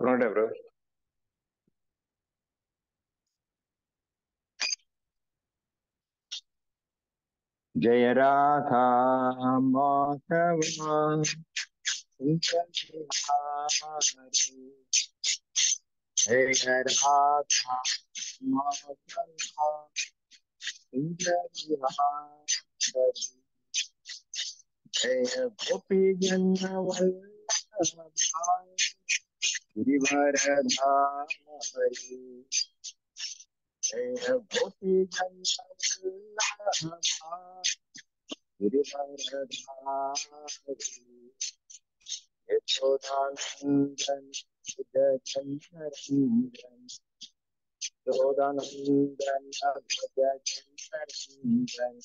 പറഞ്ഞോട്ടെ ബ്രോ ജയ രാധ മാധവ ജയ രാധ മാധവ ജയ ഗോപി ഗിരിവരധാരി ജയ ഗോപി ഗിരിവരധാരി യശോദാനന്ദൻ സുജചന്ദ്രൻ യശോദാനന്ദൻ ഭജചന്ദ്രൻ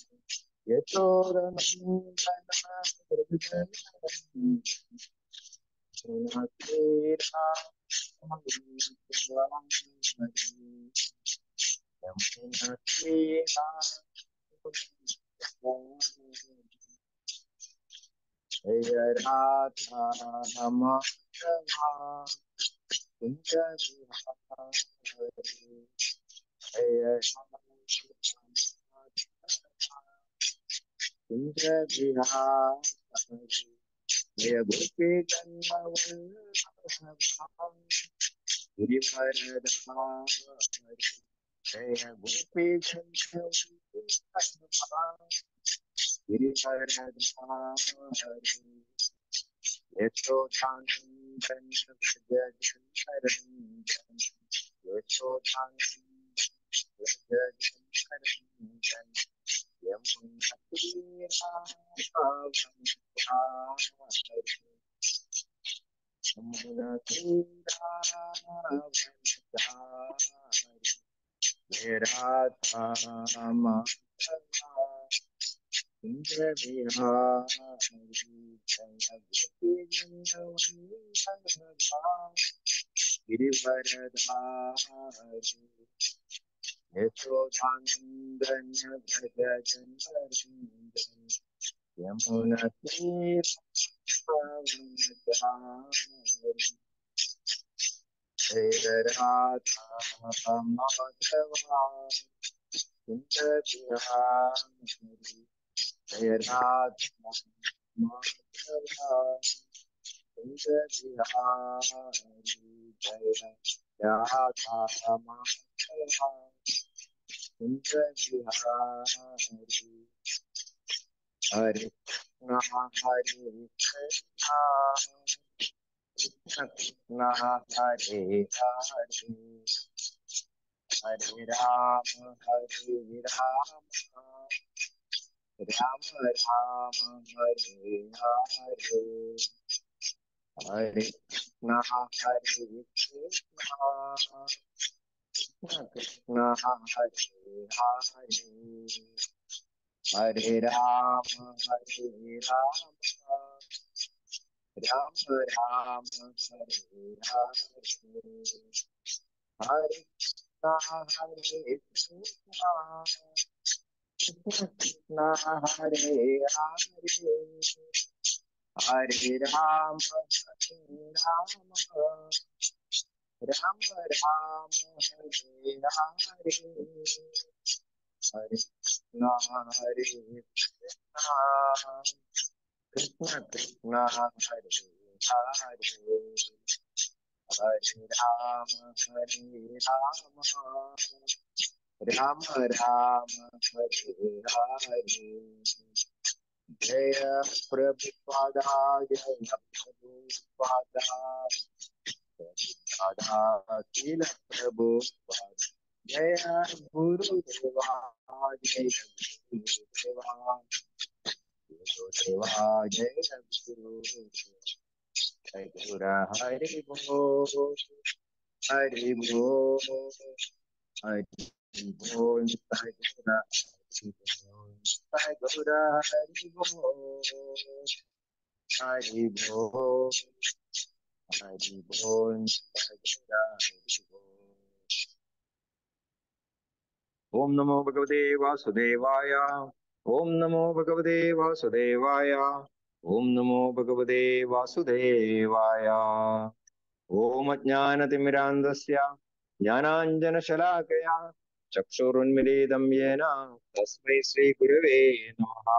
Jaya Radha Madhava Kunja Vihari Jaya Kunja Vihari Jaya Gopi Gandhavallabha Girivaradhari Jaya Gopi Gandhavallabha Girivaradhari Yashodhanandan Vajajansaranjan Yashodhanandan Vajajansaranjan Girivaradhari Yashodhanandan Vajajansaranjan Yamunatiramadhari Jaya Radha Madhava Kunjabihari Jaya Radha Madhava Kunjabihari Jaya Radha Madhava Kunjabihari Hare Krishna Hare Krishna Krishna Krishna Hare Hare Hare Rama Hare Rama Rama Rama Hare Hare Hare Krishna Hare Krishna Krishna Krishna Hare Hare Hare Rama Hare Rama Rama Rama Hare Hare Hare Krishna Hare Krishna Krishna Krishna Hare Hare Hare Rama Hare Rama Rama Rama Hare Hare Hare Krishna Hare Krishna Krishna Krishna Hare Hare Hare Rama Hare Rama Rama Rama Hare Hare Jaya Prabhupada Jaya Prabhupada Prabhupada Sila Prabhupada Jaya Guru Deva Jaya Guru Deva Guru Deva Jaya Guru Jai Guru Hari Bo Hari Bo Hari Bo Jai Guru Jai Guru Hari Bo Hari Bo Hari Bo Jai Guru Hari Bo ഓം നമോ ഭഗവതേ വാസുദേവായ ഓം നമോ ഭഗവതേ വാസുദേവായ ഓം നമോ ഭഗവതേ വാസുദേവായ ഓം അജ്ഞാനതിമിരാന്തസ്യ ജ്ഞാനാഞ്ജനശലാകയാ ചക്ഷുരുന്മിലിതം യേന തസ്മൈ ശ്രീഗുരവേ നമഃ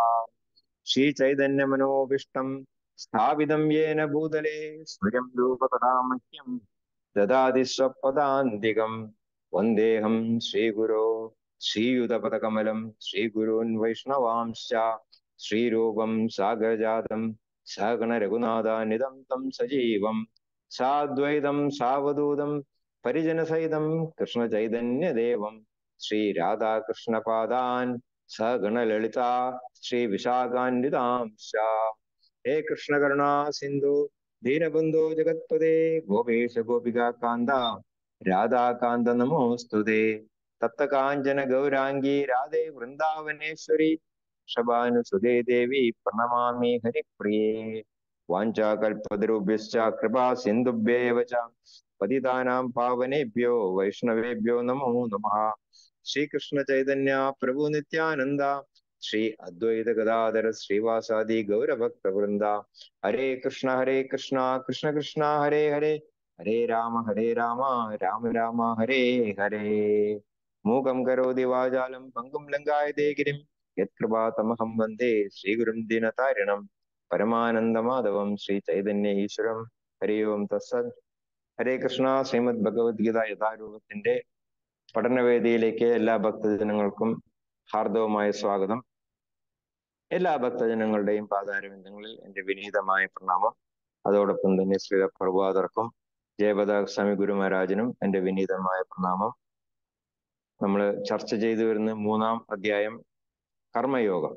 ശ്രീചൈതന്യമനോഭിഷ്ടം സ്ഥാപിതം യേന ഭൂതലേ സ്വയം രൂപതഥാമഹ്യം ദദാതി സ്വപദാന്തികം വന്ദേഹം ശ്രീഗുരോ ശ്രീയുതപദകമലം ശ്രീഗുരുൻ വൈഷ്ണവാംശ്ച ശ്രീരൂപം സാഗരജാതം സഗണ രഘുനാഥാനിതം തം സജീവം സാദ്വൈതം സാവധൂതം പരിജനസഹിതം കൃഷ്ണചൈതന്യദേവം ശ്രീരാധാകൃഷ്ണപാദാൻ സഗണലളിത ശ്രീ വിശാഖാന്വിതാംശ ഹേ കൃഷ്ണകരുണാ സിന്ധു ദീനബന്ധോ ജഗത്പദേ ഗോപേശ ഗോപികാ കാന്ത രാധാകാന്ത നമോസ്തുതേ തപ്തകാഞ്ചന ഗൗരാംഗി രാധേ വൃന്ദാവനേശ്വരി ഷഭാനുസുതേ ദേവി പ്രണമാമി ഹരിപ്രിയേ വാഞ്ചാകൽപതരുഭ്യശ്ച കൃപാ സിന്ധുഭ്യേവ ച പതിതാനാം പാവനേഭ്യോ വൈഷ്ണവേഭ്യോ നമോ നമഃ ശ്രീകൃഷ്ണ ചൈതന്യ പ്രഭു നിത്യാനന്ദ ശ്രീ അദ്വൈത ഗദാധര ശ്രീവാസാദി ഗൗരഭക്ത വൃന്ദ ഹരേ കൃഷ്ണ ഹരേ കൃഷ്ണ കൃഷ്ണ കൃഷ്ണ ഹരേ ഹരേ ഹരേ രാമ ഹരേ രാമ രാമ രാമ ഹരേ ഹരേ മൂകം കരോതി വാചാലം പങ്കും ലങ്കായതേ ഗിരിം യത്കൃപാതമഹം വന്ദേ ശ്രീഗുരും ദീനതാരിണം പരമാനന്ദമാധവം ശ്രീ ചൈതന്യ ഈശ്വരം ഹരി ഓം തസ്സത് ഹരേ കൃഷ്ണ ശ്രീമദ് ഭഗവത്ഗീത യഥാരൂപത്തിന്റെ പഠനവേദിയിലേക്ക് എല്ലാ ഭക്തജനങ്ങൾക്കും ഹാർദവമായ സ്വാഗതം എല്ലാ ഭക്തജനങ്ങളുടെയും പാതാരവിന്ദങ്ങളിൽ എന്റെ വിനീതമായ പ്രണാമം അതോടൊപ്പം തന്നെ ശ്രീ പ്രഭാതർക്കും ജയപതാക സ്വാമി ഗുരുമഹാരാജനും എന്റെ വിനീതമായ പ്രണാമം നമ്മൾ ചർച്ച ചെയ്തു വരുന്ന മൂന്നാം അധ്യായം കർമ്മയോഗം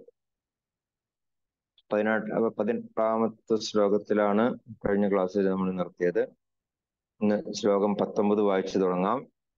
പതിനെട്ട് പതിനെട്ടാമത്തെ ശ്ലോകത്തിലാണ് കഴിഞ്ഞ ക്ലാസ്സിൽ നമ്മൾ നിർത്തിയത് ഇന്ന് ശ്ലോകം പത്തൊമ്പത് വായിച്ചു തുടങ്ങാം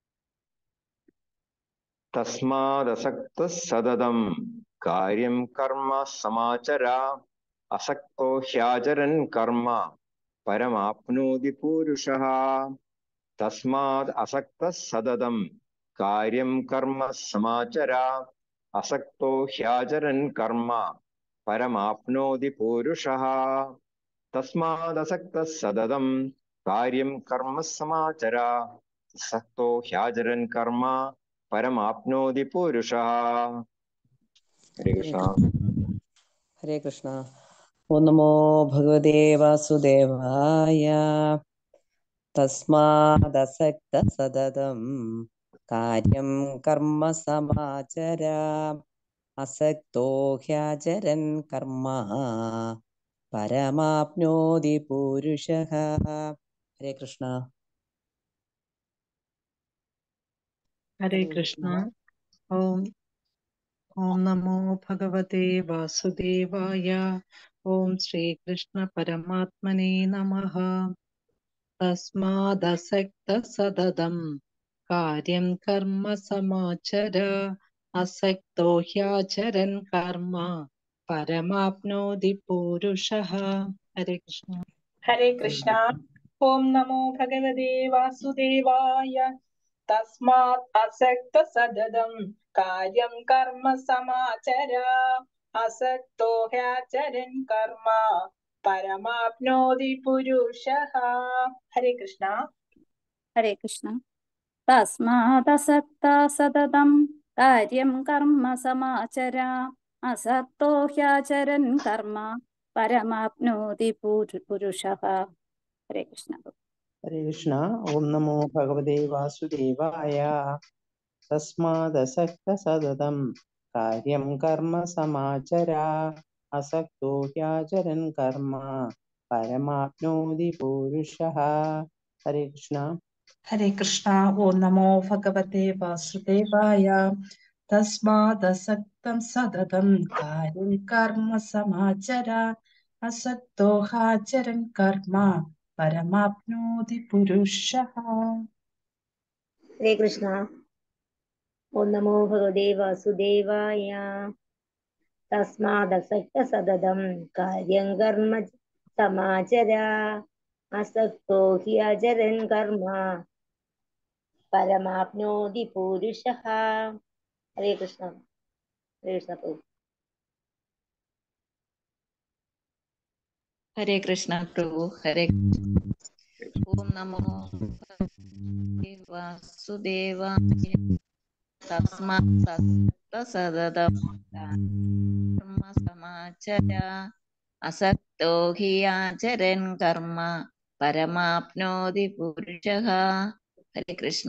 തസ്മാദസക്ത സതതം കാര്യം കർമ്മ സമാചര അസക്തോ ഹ്യാചരൻ കർമ്മ പരമാപ്നോതി പൂരുഷ തസ്മാത് അസക്ത സതതം കാര്യം കർമ്മ സമാചര അസക്തോ ഹ്യാചരൻ കർമ്മ പരമാപ്നോതി പൂരുഷ തസ്മാദസക്ത സതതം കാര്യം കർമ്മ സമാചര അസക്തോ ഹ്യാചരൻ കർമ്മ പരമാപ്നോതി പൂരുഷ ഹരേ കൃഷ്ണ ഹരേ കൃഷ്ണ ഓ നമോ ഭഗവതേ വാസുദേവായ തസ്മാദസക്ത സതതം കാര്യം കർമ്മ സമാചര അസക്തോ ഹ്യാചരൻ കർമ്മ പരമാപ്നോതി പൂരുഷ ഹരേ കൃഷ്ണ ഹരേ കൃഷ്ണ ഓം ഓം നമോ ഭഗവതേ വാസുദേവായ ഓം ശ്രീകൃഷ്ണ പരമാത്മനെ നമഃ തസ്മാദസക്ത സതതം കാര്യം കർമ്മ സമാചര അസക്തോ ഹ്യാചരൻ കർമ്മ പരമാപ്നോതി പൂരുഷഃ ഹരേ കൃഷ്ണ ഹരേ കൃഷ്ണ ഓം നമോ ഭഗവതേ വാസുദേവായ തസ്മാത് അസക്ത സതതം കാര്യം കർമ്മ സമാചര അസക്തോ ഹ്യാചരൻ കർമ്മ പരമാപ്നോതി പുരുഷ ഹരേ കൃഷ്ണ ഹരേ കൃഷ്ണ തസ്മാദസക്ത സതതം കാര്യം കർമ്മ സമാചര അസക്തോ ഹ്യാചരൻ കർമ്മ പരമാപ്നോതി പുരുഷ ഹരേ കൃഷ്ണ ഹരേ കൃഷ്ണ ഓം നമോ ഭഗവതേ വാസുദേവായ തസ്മാദസക്ത സതതം കാര്യം കർമ്മ സമാചര അസക്തോ ഹ്യാചരൻ കർമ്മ പരമാപ്നോതി പൂരുഷ ഹരേ കൃഷ്ണ ഹരേ കൃഷ്ണ ഓം നമോ ഭഗവതേ വാസുദേവായ തസ്മാദസക്തം സതതം കാര്യം കർമ്മ സമാചര അസക്തോ ഹാചരൻ കർമ്മ പരമാപ്നോതി പുരുഷ ഹരേ കൃഷ്ണ ഓം നമോ ഭഗവതേ വാസുദേവായ തസ്മാദസക്ത സതതം കാര്യം കർമ്മ സമാചര അസക്തോ ഹി അചരൻ കർമ്മ പരമാപ്നോതി പൂരുഷ ഹരേ കൃഷ്ണ ഹരേ കൃഷ്ണ പ്രഭു ഹരേ കൃഷ്ണ പ്രഭു ഹരേ ഓം നമോ വാസുദേവായ തസ്മാത് സതതം കർമ്മ സമാചര അസക്തോ ഹി ആചരൻ കർമ്മ പരമാപ്നോതി പുരുഷ ഹരേ കൃഷ്ണ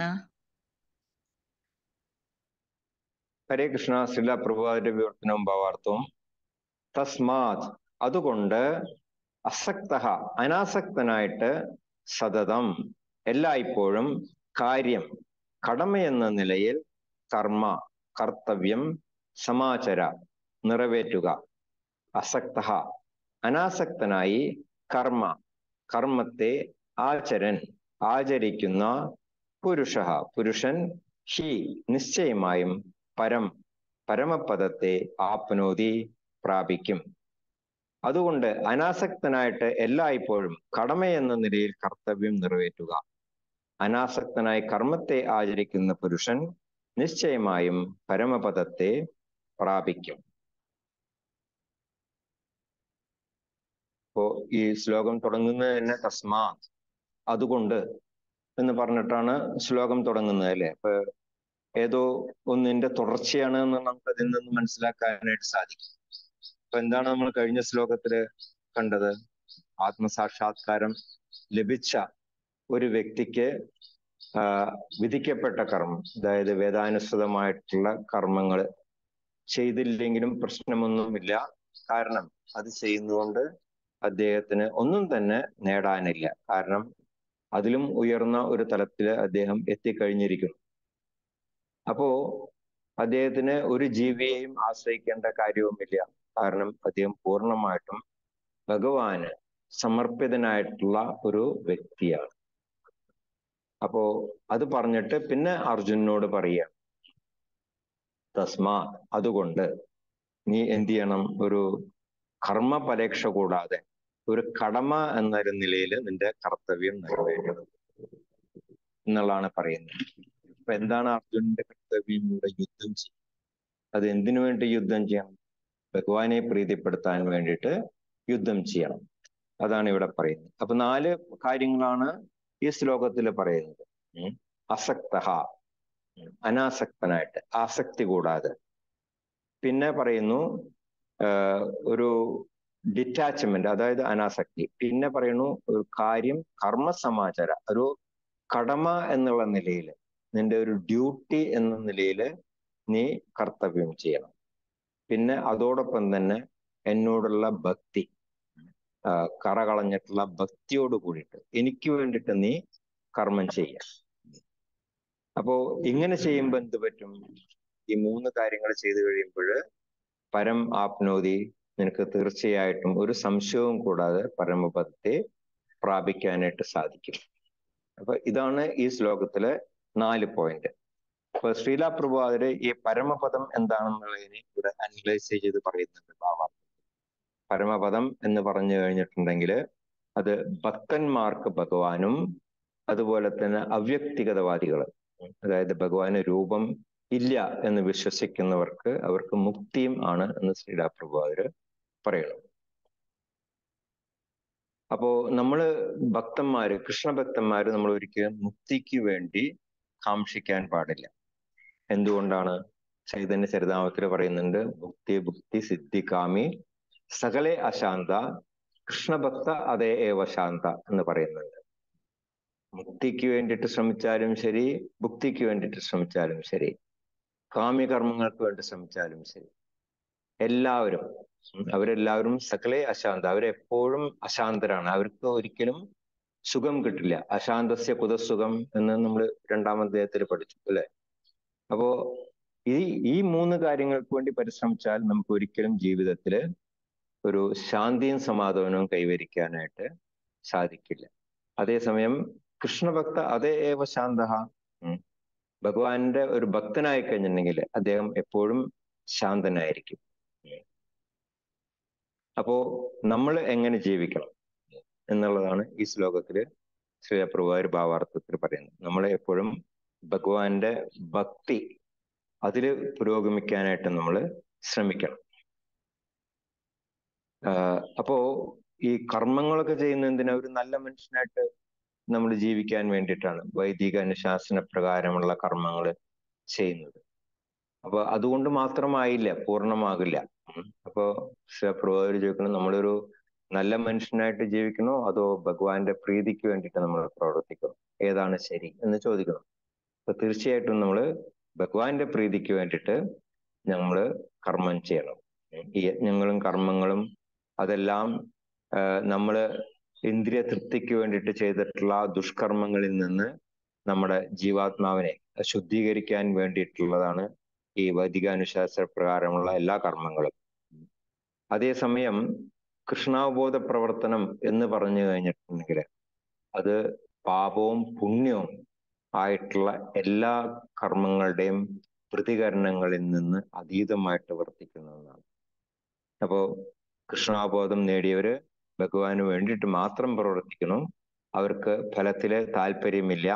ഹരേ കൃഷ്ണ ശ്രീല പ്രഭുവാദിന്റെ വിവർത്തനവും ഭാവാർത്ഥവും തസ്മാത് അതുകൊണ്ട് അസക്ത അനാസക്തനായിട്ട് സതതം എല്ലായ്പ്പോഴും കാര്യം കടമയെന്ന നിലയിൽ കർമ്മ കർത്തവ്യം സമാചര നിറവേറ്റുക അസക്ത അനാസക്തനായി കർമ്മ കർമ്മത്തെ ആചരൻ ആചരിക്കുന്ന പുരുഷ പുരുഷൻ ഹി നിശ്ചയമായും പരം പരമപദത്തെ ആപ്നോതി പ്രാപിക്കും അതുകൊണ്ട് അനാസക്തനായിട്ട് എല്ലായ്പ്പോഴും കടമയെന്ന നിലയിൽ കർത്തവ്യം നിറവേറ്റുക അനാസക്തനായി കർമ്മത്തെ ആചരിക്കുന്ന പുരുഷൻ നിശ്ചയമായും പരമപദത്തെ പ്രാപിക്കും അപ്പോ ഈ ശ്ലോകം തുടങ്ങുന്നത് തന്നെ തസ്മാത് അതുകൊണ്ട് എന്ന് പറഞ്ഞിട്ടാണ് ശ്ലോകം തുടങ്ങുന്നത് അല്ലെ അപ്പൊ ഏതോ ഒന്നിന്റെ തുടർച്ചയാണ് എന്ന് നമുക്ക് അതിൽ നിന്ന് മനസ്സിലാക്കാനായിട്ട് സാധിക്കും അപ്പൊ എന്താണ് നമ്മൾ കഴിഞ്ഞ ശ്ലോകത്തില് കണ്ടത് ആത്മസാക്ഷാത്കാരം ലഭിച്ച ഒരു വ്യക്തിക്ക് ആ വിധിക്കപ്പെട്ട കർമ്മം അതായത് വേദാനുസൃതമായിട്ടുള്ള കർമ്മങ്ങൾ ചെയ്തില്ലെങ്കിലും പ്രശ്നമൊന്നുമില്ല കാരണം അത് ചെയ്യുന്നതുകൊണ്ട് അദ്ദേഹത്തിന് ഒന്നും തന്നെ നേടാനില്ല കാരണം അതിലും ഉയർന്ന ഒരു തലത്തിൽ അദ്ദേഹം എത്തിക്കഴിഞ്ഞിരിക്കുന്നു അപ്പോ അദ്ദേഹത്തിന് ഒരു ജീവിയെയും ആശ്രയിക്കേണ്ട കാര്യവുമില്ല കാരണം അദ്ദേഹം പൂർണ്ണമായിട്ടും ഭഗവാന് സമർപ്പിതനായിട്ടുള്ള ഒരു വ്യക്തിയാണ് അപ്പോ അത് പറഞ്ഞിട്ട് പിന്നെ അർജുനനോട് പറയുക തസ്മാ അതുകൊണ്ട് നീ എന്ത് ചെയ്യണം ഒരു കർമ്മ പരീക്ഷ കൂടാതെ ഒരു കടമ എന്നൊരു നിലയിൽ നിന്റെ കർത്തവ്യം നിറവേറ്റണം എന്നുള്ളതാണ് പറയുന്നത് അപ്പൊ എന്താണ് അർജുനന്റെ കർത്തവ്യം ഇവിടെ യുദ്ധം ചെയ്യും അത് എന്തിനു വേണ്ടി യുദ്ധം ചെയ്യണം ഭഗവാനെ പ്രീതിപ്പെടുത്താൻ വേണ്ടിയിട്ട് യുദ്ധം ചെയ്യണം അതാണ് ഇവിടെ പറയുന്നത് അപ്പൊ നാല് കാര്യങ്ങളാണ് ഈ ശ്ലോകത്തിൽ പറയുന്നത് അസക്ത അനാസക്തനായിട്ട് ആസക്തി കൂടാതെ പിന്നെ പറയുന്നു ഒരു ഡിറ്റാച്ച്മെന്റ് അതായത് അനാസക്തി പിന്നെ പറയുന്നു ഒരു കാര്യം കർമ്മ സമാചാര ഒരു കടമ എന്നുള്ള നിലയിൽ നിന്റെ ഒരു ഡ്യൂട്ടി എന്ന നിലയിൽ നീ കർത്തവ്യം ചെയ്യണം പിന്നെ അതോടൊപ്പം തന്നെ എന്നോടുള്ള ഭക്തി കറ കളഞ്ഞിട്ടുള്ള ഭക്തിയോട് കൂടിയിട്ട് എനിക്ക് വേണ്ടിയിട്ട് നീ കർമ്മം ചെയ്യ അപ്പോ ഇങ്ങനെ ചെയ്യുമ്പോൾ എന്ത് പറ്റും ഈ മൂന്ന് കാര്യങ്ങൾ ചെയ്തു കഴിയുമ്പോൾ പരം ആപ്നോതി നിനക്ക് തീർച്ചയായിട്ടും ഒരു സംശയവും കൂടാതെ പരമപദത്തെ പ്രാപിക്കാനായിട്ട് സാധിക്കും അപ്പൊ ഇതാണ് ഈ ശ്ലോകത്തിലെ നാല് പോയിന്റ് അപ്പൊ ശ്രീല പ്രഭാതര് ഈ പരമപദം എന്താണെന്നുള്ളതിനെ ഇവിടെ അനലൈസ് ചെയ്ത് പറയുന്നുണ്ട് ഭാവാർത്ഥം പരമപദം എന്ന് പറഞ്ഞു കഴിഞ്ഞിട്ടുണ്ടെങ്കിൽ അത് ഭക്തന്മാർക്ക് ഭഗവാനും അതുപോലെ തന്നെ അവ്യക്തിഗതവാദികൾ അതായത് ഭഗവാന് രൂപം ഇല്ല എന്ന് വിശ്വസിക്കുന്നവർക്ക് അവർക്ക് മുക്തിയും ആണ് എന്ന് ശ്രീലാ പ്രഭാതര് പറയണം അപ്പോ നമ്മള് ഭക്തന്മാര് കൃഷ്ണഭക്തന്മാര് നമ്മൾ ഒരിക്കലും മുക്തിക്ക് വേണ്ടി കാക്ഷിക്കാൻ പാടില്ല എന്തുകൊണ്ടാണ് ചൈതന്യ ചരിതാമത്തിൽ പറയുന്നുണ്ട് ഭുക്തി ഭുക്തി സിദ്ധി കാമി സകലെ അശാന്ത കൃഷ്ണഭക്ത അതേ ഏവ ശാന്ത എന്ന് പറയുന്നുണ്ട് മുക്തിക്ക് വേണ്ടിയിട്ട് ശ്രമിച്ചാലും ശരി ഭുക്തിക്ക് വേണ്ടിയിട്ട് ശ്രമിച്ചാലും ശരി കാമ്യകർമ്മങ്ങൾക്ക് വേണ്ടി ശ്രമിച്ചാലും ശരി എല്ലാവരും അവരെല്ലാവരും സകലെ അശാന്ത അവരെപ്പോഴും അശാന്തരാണ് അവർക്ക് ഒരിക്കലും സുഖം കിട്ടില്ല അശാന്തസ്യ കുതസുഖം എന്ന് നമ്മൾ രണ്ടാം അധ്യായത്തിൽ പഠിച്ചു അല്ലെ അപ്പോ ഈ ഈ മൂന്ന് കാര്യങ്ങൾക്ക് വേണ്ടി പരിശ്രമിച്ചാൽ നമുക്ക് ഒരിക്കലും ജീവിതത്തിൽ ഒരു ശാന്തിയും സമാധാനവും കൈവരിക്കാനായിട്ട് സാധിക്കില്ല അതേസമയം കൃഷ്ണഭക്ത അതേ ഏവ ശാന്ത ഭഗവാന്റെ ഒരു ഭക്തനായി കഴിഞ്ഞിട്ടുണ്ടെങ്കിൽ അദ്ദേഹം എപ്പോഴും ശാന്തനായിരിക്കും അപ്പോ നമ്മൾ എങ്ങനെ ജീവിക്കണം എന്നുള്ളതാണ് ഈ ശ്ലോകത്തില് ശ്രീപ്രഭുവാര് ഭാവാർത്ഥത്തിൽ പറയുന്നത് നമ്മളെ എപ്പോഴും ഭഗവാന്റെ ഭക്തി അതിൽ പുരോഗമിക്കാനായിട്ട് നമ്മൾ ശ്രമിക്കണം അപ്പോ ഈ കർമ്മങ്ങളൊക്കെ ചെയ്യുന്ന എന്തിനാ ഒരു നല്ല മനുഷ്യനായിട്ട് നമ്മൾ ജീവിക്കാൻ വേണ്ടിയിട്ടാണ് വൈദിക അനുശാസന പ്രകാരമുള്ള കർമ്മങ്ങൾ ചെയ്യുന്നത് അപ്പൊ അതുകൊണ്ട് മാത്രമായില്ല പൂർണ്ണമാകില്ല ഉം. അപ്പോ പ്രഭുവാര് ചോദിക്കണം നമ്മളൊരു നല്ല മനുഷ്യനായിട്ട് ജീവിക്കണോ അതോ ഭഗവാന്റെ പ്രീതിക്ക് വേണ്ടിയിട്ട് നമ്മൾ പ്രവർത്തിക്കണം ഏതാണ് ശരി എന്ന് ചോദിക്കണം അപ്പൊ തീർച്ചയായിട്ടും നമ്മൾ ഭഗവാന്റെ പ്രീതിക്ക് വേണ്ടിയിട്ട് നമ്മൾ കർമ്മം ചെയ്യണം ഉം. ഈ യജ്ഞങ്ങളും കർമ്മങ്ങളും അതെല്ലാം ആഹ് നമ്മള് ഇന്ദ്രിയ തൃപ്തിക്ക് വേണ്ടിയിട്ട് ചെയ്തിട്ടുള്ള ദുഷ്കർമ്മങ്ങളിൽ നിന്ന് നമ്മുടെ ജീവാത്മാവിനെ ശുദ്ധീകരിക്കാൻ വേണ്ടിയിട്ടുള്ളതാണ് ഈ വൈദികാനുശാസ്ത്ര പ്രകാരമുള്ള എല്ലാ കർമ്മങ്ങളും അതേസമയം കൃഷ്ണാവബോധ പ്രവർത്തനം എന്ന് പറഞ്ഞു കഴിഞ്ഞിട്ടുണ്ടെങ്കിൽ അത് പാപവും പുണ്യവും ആയിട്ടുള്ള എല്ലാ കർമ്മങ്ങളുടെയും പ്രതികരണങ്ങളിൽ നിന്ന് അതീതമായിട്ട് വർത്തിക്കുന്നതാണ് അപ്പോ കൃഷ്ണാബോധം നേടിയവര് ഭഗവാന് വേണ്ടിയിട്ട് മാത്രം പ്രവർത്തിക്കണം അവർക്ക് ഫലത്തില് താല്പര്യമില്ല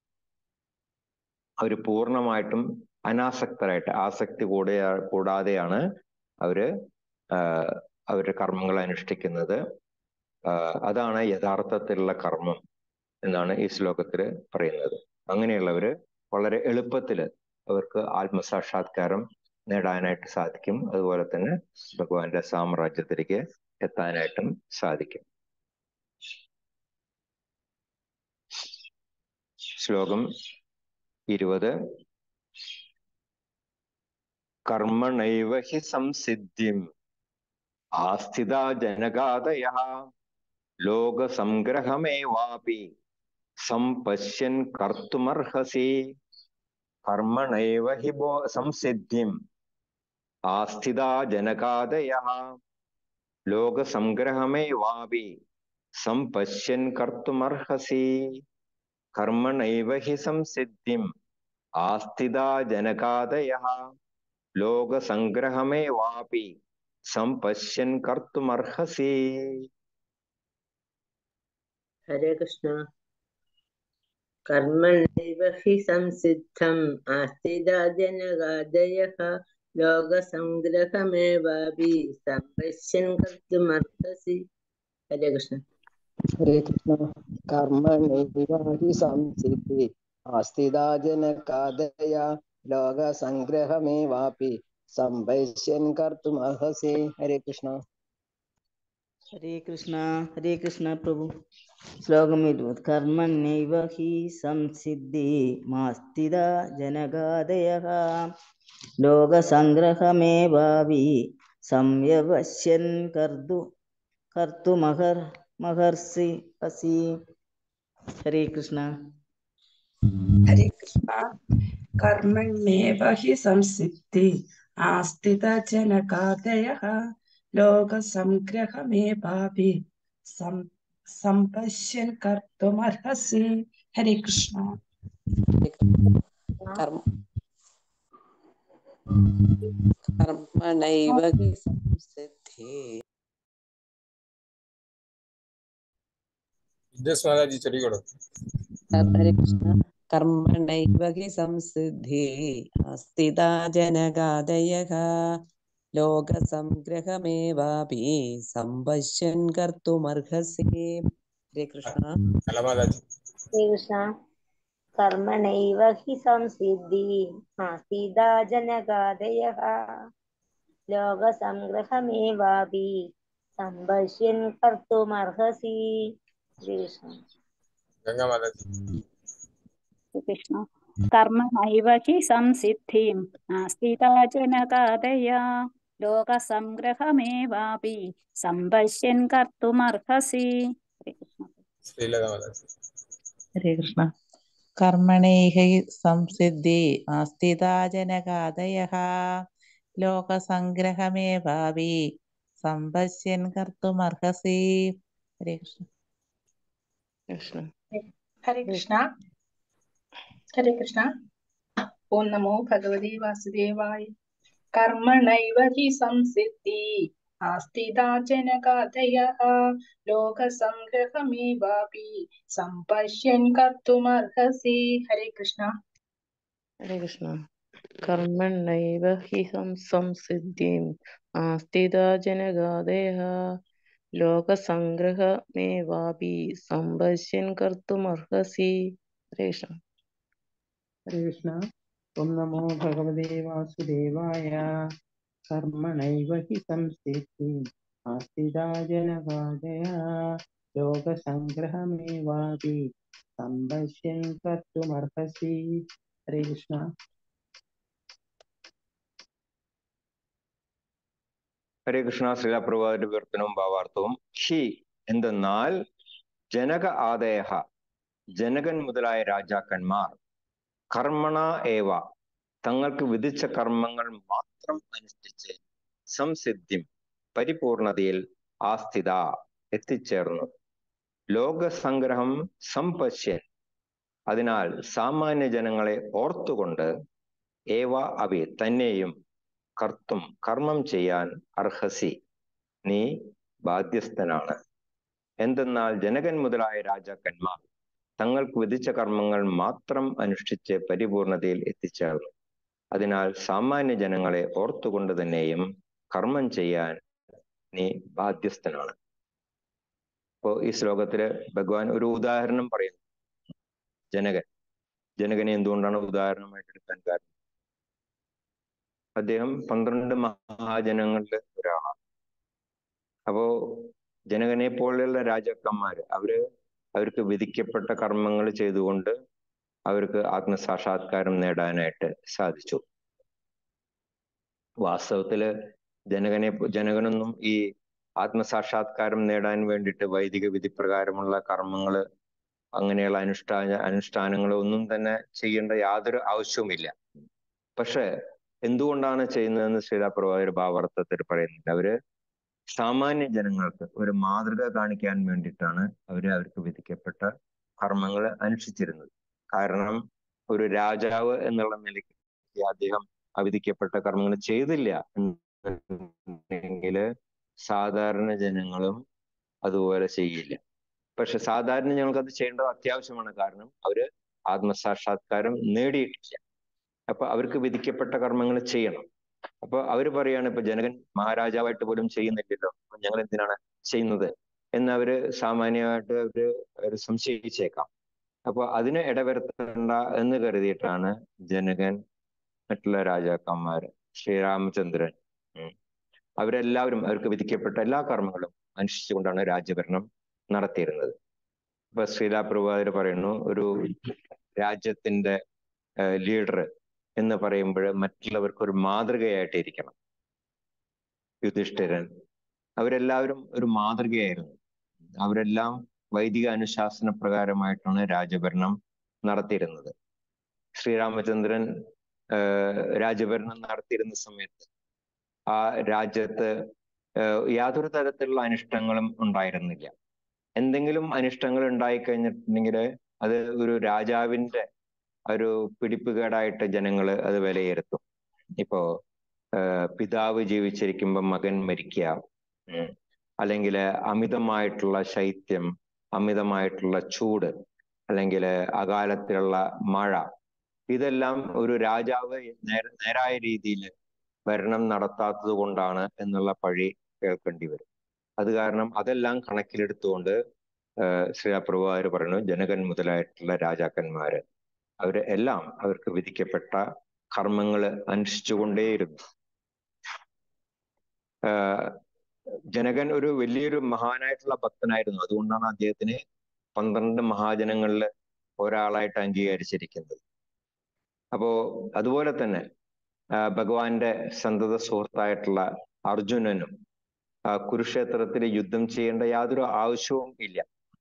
അവർ പൂർണ്ണമായിട്ടും അനാസക്തരായിട്ട് ആസക്തി കൂടെ കൂടാതെയാണ് അവര് ആഹ് അവരുടെ കർമ്മങ്ങൾ അനുഷ്ഠിക്കുന്നത് ആഹ് അതാണ് യഥാർത്ഥത്തിലുള്ള കർമ്മം എന്നാണ് ഈ ശ്ലോകത്തിൽ പറയുന്നത് അങ്ങനെയുള്ളവര് വളരെ എളുപ്പത്തില് അവർക്ക് ആത്മസാക്ഷാത്കാരം നേടാനായിട്ട് സാധിക്കും അതുപോലെ തന്നെ ഭഗവാന്റെ സാമ്രാജ്യത്തിലേക്ക് എത്താനായിട്ടും സാധിക്കും ശ്ലോകം ഇരുപത് കർമ്മണൈവ ഹി സംസിദ്ധിം ആസ്ഥിത ജനകാദയ ലോകസംഗ്രഹമേവാപി സംപശ്യൻ കർത്തുമർഹസി കർമ്മണൈവ ഹി ബോ സംസിദ്ധിം ആസ്ഥിത ജനകാദയ ലോകസംഗ്രഹമേവാപി സംപശ്യൻ കർത്തുമർഹസി കർമ്മണൈവ ഹി സംസിദ്ധിം ആസ്ഥിത ജനകാദയ ലോകസംഗ്രഹമേവാപി സംപശ്യൻ കർത്തുമർഹസി ഹരേ കൃഷ്ണ കർമ്മണൈവ ഹി സംസിദ്ധം ആസ്ഥിതാജനകാദയഃ ലോകസംഗ്രഹമേവാപി സംപശ്യൻ കർത്തുമർഹസി ഹരേ കൃഷ്ണ ഹരേ കൃഷ്ണ കർമ്മണൈവാഹി സംസിദ്ധി ആസ്ഥിതാജനകാദയ ലോകസംഗ്രഹമേവാപി സംപശ്യൻ കർത്തുമർഹസി ഹരേ കൃഷ്ണ ഹരേ കൃഷ്ണ ഹരേ കൃഷ്ണ പ്രഭു ശ്ലോകം ഇരുപത് കർമ്മണ്യൈവ ഹി സംസിദ്ധി മാസ്ഥിത ജനകാദയ ലോകസംഗ്രഹമേവാവി സംയവശ്യൻ കർതു കർത്തുമഹർ മഹർഷി അസി ഹരേ കൃഷ്ണ ഹരേ കൃഷ്ണ കർമ്മണ്യേവ ഹി സംസിദ്ധി ആസ്ഥിത ജനകാദയ ലോകസംഗ്രഹമേവാപി സം സംപശ്യൻ കർത്തുമർഹസി ഹരേ കൃഷ്ണ കർമ്മ കർമ്മണൈവ ഹി സംസിദ്ധി വിദ്യാസ് മാതാജി ചൊല്ലിക്കോളൂ ഹരേ കൃഷ്ണ കർമ്മണൈവ ഹി സംസിദ്ധി അസ്ഥിതാ ജനകാദയഃ ലോകസംഗ്രഹമേവാപി സംപശ്യൻ കർത്തുമർഹസി ഹരേ കൃഷ്ണ കലമാതാജി ഹരേ കൃഷ്ണ കർമ്മണൈവ ഹി സംസിദ്ധി ആസീതാ ജനകാദയഃ ലോകസംഗ്രഹമേവാപി സംപശ്യൻ കർത്തുമർഹസി ശ്രീകൃഷ്ണ ഗംഗാ മാതാജി കൃഷ്ണ കർമ്മണൈവ ഹി സംസിദ്ധിം ആസ്ഥിതാജനകാദയ ലോകസംഗ്രഹമേവാപി സംപശ്യൻ കർത്തുമർഹസി ഹരേ കൃഷ്ണ ശ്രീലത മാതാജി ഹരേ കൃഷ്ണ കർമ്മണൈഹ സംസിദ്ധി ആസ്ഥിതാജനകാദയഃ ലോകസംഗ്രഹമേവാപി സംപശ്യൻ കർത്തുമർഹസി ഹരേ കൃഷ്ണ കൃഷ്ണ ഹരേ കൃഷ്ണ ഹരേ കൃഷ്ണ ഓം നമോ ഭഗവതി വാസുദേവായ കർമ്മണൈവ ഹി സംസിദ്ധി ആസ്ഥിതാ ജനകാദയഃ ലോകസംഗ്രഹമേവാപി സംപശ്യൻ കർത്തുമർഹസി ഹരേ കൃഷ്ണ ഹരേ കൃഷ്ണ കർമ്മണൈവ ഹി സംസിദ്ധിം ആസ്ഥിതാ ജനകാദയഃ ലോകസംഗ്രഹമേവാപി സംപശ്യൻ കർത്തുമർഹസി ഹരേ കൃഷ്ണ ഹരേ കൃഷ്ണ ഓം നമോ ഭഗവതേ വാസുദേവായ കർമ്മണൈവ ഹി സംസ്ഥിതി ആസ്ഥിതാ ജനകാദയ ലോകസംഗ്രഹമേവാപി സംപശ്യൻ കർത്തുമർഹസി ഹരേ കൃഷ്ണ ഹരേ കൃഷ്ണ ശ്രീലാപ്രഭാതിന്റെ വിവർത്തനവും ഭാവാർത്ഥവും ഹി എന്തെന്നാൽ ജനക ആദയ ജനകൻ മുതലായ രാജാക്കന്മാർ കർമ്മണ ഏവ തങ്ങൾക്ക് വിധിച്ച കർമ്മങ്ങൾ മാത്രം അനുഷ്ഠിച്ച് സംസിദ്ധിം പരിപൂർണതയിൽ ആസ്ഥിത എത്തിച്ചേർന്നു ലോകസംഗ്രഹം സംപശ്യൻ അതിനാൽ സാമാന്യ ജനങ്ങളെ ഓർത്തുകൊണ്ട് ഏവ അവി തന്നെയും കർത്തും കർമ്മം ചെയ്യാൻ അർഹസി നീ ബാധ്യസ്ഥനാണ് എന്തെന്നാൽ ജനകൻ മുതലായ രാജാക്കന്മാർ തങ്ങൾക്ക് വിധിച്ച കർമ്മങ്ങൾ മാത്രം അനുഷ്ഠിച്ച് പരിപൂർണതയിൽ എത്തിച്ചേർന്നു അതിനാൽ സാമാന്യ ജനങ്ങളെ ഓർത്തുകൊണ്ട് തന്നെയും കർമ്മം ചെയ്യാൻ നീ ബാധ്യസ്ഥനാണ് അപ്പോ ഈ ശ്ലോകത്തില് ഭഗവാൻ ഒരു ഉദാഹരണം പറയുന്നു ജനകൻ ജനകനെ എന്തുകൊണ്ടാണ് ഉദാഹരണമായിട്ട് എടുക്കാൻ കാരണം അദ്ദേഹം പന്ത്രണ്ട് മഹാജനങ്ങളിൽ ഒരാളാണ് അപ്പോ ജനകനെ പോലെയുള്ള രാജാക്കന്മാര് അവര് അവർക്ക് വിധിക്കപ്പെട്ട കർമ്മങ്ങൾ ചെയ്തുകൊണ്ട് അവർക്ക് ആത്മസാക്ഷാത്കാരം നേടാനായിട്ട് സാധിച്ചു വാസ്തവത്തില് ജനകനെ ജനകനൊന്നും ഈ ആത്മസാക്ഷാത്കാരം നേടാൻ വേണ്ടിയിട്ട് വൈദിക വിധി പ്രകാരമുള്ള കർമ്മങ്ങള് അങ്ങനെയുള്ള അനുഷ്ഠാന അനുഷ്ഠാനങ്ങൾ ഒന്നും തന്നെ ചെയ്യേണ്ട യാതൊരു ആവശ്യവുമില്ല പക്ഷെ എന്തുകൊണ്ടാണ് ചെയ്യുന്നതെന്ന് ശ്രീലാപ്രഭാകർ ഭാവാർത്ഥത്തിൽ പറയുന്നുണ്ട് അവര് സാമാന്യ ജനങ്ങൾക്ക് ഒരു മാതൃക കാണിക്കാൻ വേണ്ടിയിട്ടാണ് അവര് അവർക്ക് വിധിക്കപ്പെട്ട കർമ്മങ്ങൾ അനുഷ്ഠിച്ചിരുന്നത് കാരണം ഒരു രാജാവ് എന്നുള്ള നിലയ്ക്ക് അദ്ദേഹം അവിധിക്കപ്പെട്ട കർമ്മങ്ങൾ ചെയ്തില്ല എന്നുണ്ടെങ്കിൽ സാധാരണ ജനങ്ങളും അതുപോലെ ചെയ്യില്ല പക്ഷെ സാധാരണ ജനങ്ങൾക്ക് അത് ചെയ്യേണ്ടത് അത്യാവശ്യമാണ് കാരണം അവര് ആത്മസാക്ഷാത്കാരം നേടിയിട്ടില്ല അപ്പൊ അവർക്ക് വിധിക്കപ്പെട്ട കർമ്മങ്ങൾ ചെയ്യണം അപ്പൊ അവര് പറയാണ് ഇപ്പൊ ജനകൻ മഹാരാജാവായിട്ട് പോലും ചെയ്യുന്നില്ലല്ലോ ഞങ്ങൾ എന്തിനാണ് ചെയ്യുന്നത് എന്ന് അവര് സാമാന്യമായിട്ട് അവര് അവര് സംശയിച്ചേക്കാം അപ്പൊ അതിന് ഇടവരുത്തണ്ട എന്ന് കരുതിയിട്ടാണ് ജനകൻ മറ്റുള്ള രാജാക്കന്മാര് ശ്രീരാമചന്ദ്രൻ അവരെല്ലാവരും അവർക്ക് വിധിക്കപ്പെട്ട എല്ലാ കർമ്മങ്ങളും അനുഷ്ഠിച്ചുകൊണ്ടാണ് രാജ്യഭരണം നടത്തിയിരുന്നത് ഇപ്പൊ ശ്രീലാപ്രഭാതർ പറയുന്നു ഒരു രാജ്യത്തിന്റെ ലീഡർ എന്ന് പറയുമ്പോൾ മറ്റുള്ളവർക്ക് ഒരു മാതൃകയായിട്ടിരിക്കണം യുധിഷ്ഠിരൻ അവരെല്ലാവരും ഒരു മാതൃകയായിരുന്നു അവരെല്ലാം വൈദിക അനുശാസന പ്രകാരമായിട്ടാണ് രാജഭരണം നടത്തിയിരുന്നത് ശ്രീരാമചന്ദ്രൻ രാജഭരണം നടത്തിയിരുന്ന സമയത്ത് ആ രാജ്യത്ത് യാതൊരു തരത്തിലുള്ള അനിഷ്ടങ്ങളും ഉണ്ടായിരുന്നില്ല എന്തെങ്കിലും അനിഷ്ടങ്ങൾ ഉണ്ടായി കഴിഞ്ഞിട്ടുണ്ടെങ്കിൽ അത് ഒരു രാജാവിന്റെ ഒരു പിടിപ്പുകേടായിട്ട് ജനങ്ങൾ അത് വിലയിരുത്തും ഇപ്പോ പിതാവ് ജീവിച്ചിരിക്കുമ്പോൾ മകൻ മരിക്കുക അല്ലെങ്കിൽ അമിതമായിട്ടുള്ള ശൈത്യം അമിതമായിട്ടുള്ള ചൂട് അല്ലെങ്കിൽ അകാലത്തിലുള്ള മഴ ഇതെല്ലാം ഒരു രാജാവ് നേരായ രീതിയിൽ ഭരണം നടത്താത്തത് കൊണ്ടാണ് എന്നുള്ള പഴി കേൾക്കേണ്ടി വരും അത് കാരണം അതെല്ലാം കണക്കിലെടുത്തുകൊണ്ട് ശ്രീപ്രഭാകർ പറയുന്നു ജനകൻ മുതലായിട്ടുള്ള രാജാക്കന്മാര് അവര് എല്ലാം അവർക്ക് വിധിക്കപ്പെട്ട കർമ്മങ്ങൾ അനുഷ്ഠിച്ചുകൊണ്ടേയിരുന്നു ജനകൻ ഒരു വലിയൊരു മഹാനായിട്ടുള്ള ഭക്തനായിരുന്നു അതുകൊണ്ടാണ് അദ്ദേഹത്തിന് പന്ത്രണ്ട് മഹാജനങ്ങളിൽ ഒരാളായിട്ട് അംഗീകരിച്ചിരിക്കുന്നത് അപ്പോ അതുപോലെ തന്നെ ഭഗവാന്റെ സന്തത സുഹൃത്തായിട്ടുള്ള അർജുനനും കുരുക്ഷേത്രത്തിൽ യുദ്ധം ചെയ്യേണ്ട യാതൊരു ആവശ്യവും ഇല്ല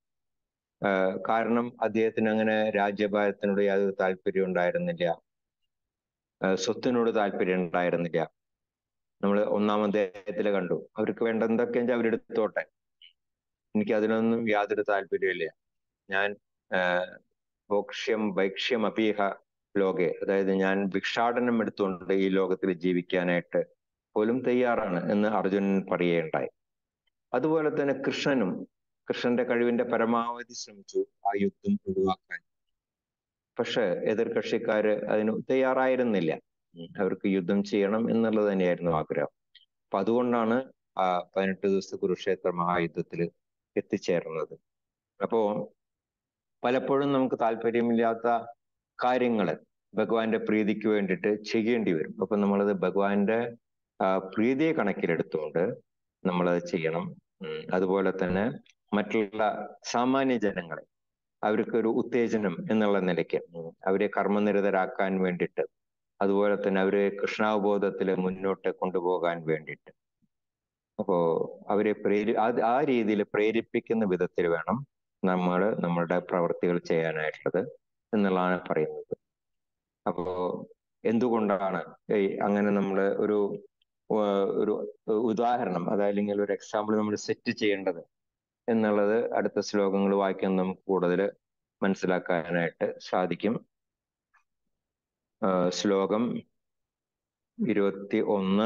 കാരണം അദ്ദേഹത്തിന് അങ്ങനെ രാജ്യഭാരത്തിനോട് യാതൊരു താല്പര്യം ഉണ്ടായിരുന്നില്ല സ്വത്തിനോട് താല്പര്യം ഉണ്ടായിരുന്നില്ല നമ്മൾ ഒന്നാം അധ്യായത്തിൽ കണ്ടു അവർക്ക് വേണ്ട എന്തൊക്കെയാ അവരെടുത്തോട്ടെ എനിക്ക് അതിനൊന്നും യാതൊരു താല്പര്യമില്ല ഞാൻ ഭോക്ഷ്യം ഭൈക്ഷ്യം അപീഹ ലോകെ അതായത് ഞാൻ ഭിക്ഷാടനം എടുത്തുകൊണ്ട് ഈ ലോകത്തിൽ ജീവിക്കാനായിട്ട് പോലും തയ്യാറാണ് എന്ന് അർജുനൻ പറയുകയുണ്ടായി അതുപോലെ തന്നെ കൃഷ്ണനും കൃഷ്ണന്റെ കഴിവിന്റെ പരമാവധി ശ്രമിച്ചു ആ യുദ്ധം ഒഴിവാക്കാൻ പക്ഷെ എതിർകക്ഷിക്കാര് അതിന് തയ്യാറായിരുന്നില്ല അവർക്ക് യുദ്ധം ചെയ്യണം എന്നുള്ളത് തന്നെയായിരുന്നു ആഗ്രഹം അപ്പൊ അതുകൊണ്ടാണ് ആ പതിനെട്ട് ദിവസത്തെ കുരുക്ഷേത്ര മഹായുദ്ധത്തിൽ എത്തിച്ചേർന്നത് അപ്പോ പലപ്പോഴും നമുക്ക് താല്പര്യമില്ലാത്ത കാര്യങ്ങൾ ഭഗവാന്റെ പ്രീതിക്ക് വേണ്ടിയിട്ട് ചെയ്യേണ്ടി വരും അപ്പൊ നമ്മളത് ഭഗവാന്റെ ആ, പ്രീതിയെ കണക്കിലെടുത്തുകൊണ്ട് നമ്മളത് ചെയ്യണം ഉം. അതുപോലെ തന്നെ മറ്റുള്ള സാമാന്യ ജനങ്ങളെ അവർക്കൊരു ഉത്തേജനം എന്നുള്ള നിലയ്ക്ക് ഉം, അവരെ കർമ്മനിരതരാക്കാൻ വേണ്ടിയിട്ട് അതുപോലെ തന്നെ അവരെ കൃഷ്ണാവബോധത്തിൽ മുന്നോട്ട് കൊണ്ടുപോകാൻ വേണ്ടിയിട്ട് അപ്പോ അവരെ പ്രേരി അത് ആ രീതിയിൽ പ്രേരിപ്പിക്കുന്ന വിധത്തിൽ വേണം നമ്മൾ നമ്മളുടെ പ്രവൃത്തികൾ ചെയ്യാനായിട്ടുള്ളത് എന്നുള്ളതാണ് പറയുന്നത് അപ്പോ എന്തുകൊണ്ടാണ് ഈ അങ്ങനെ നമ്മൾ ഒരു ആ, ഒരു ഉദാഹരണം അതല്ലെങ്കിൽ ഒരു എക്സാമ്പിൾ നമ്മൾ സെറ്റ് ചെയ്യേണ്ടത് എന്നുള്ളത് അടുത്ത ശ്ലോകങ്ങൾ വായിക്കാൻ നമുക്ക് കൂടുതൽ മനസ്സിലാക്കാനായിട്ട് സാധിക്കും ആ, ശ്ലോകം ഇരുപത്തി ഒന്ന്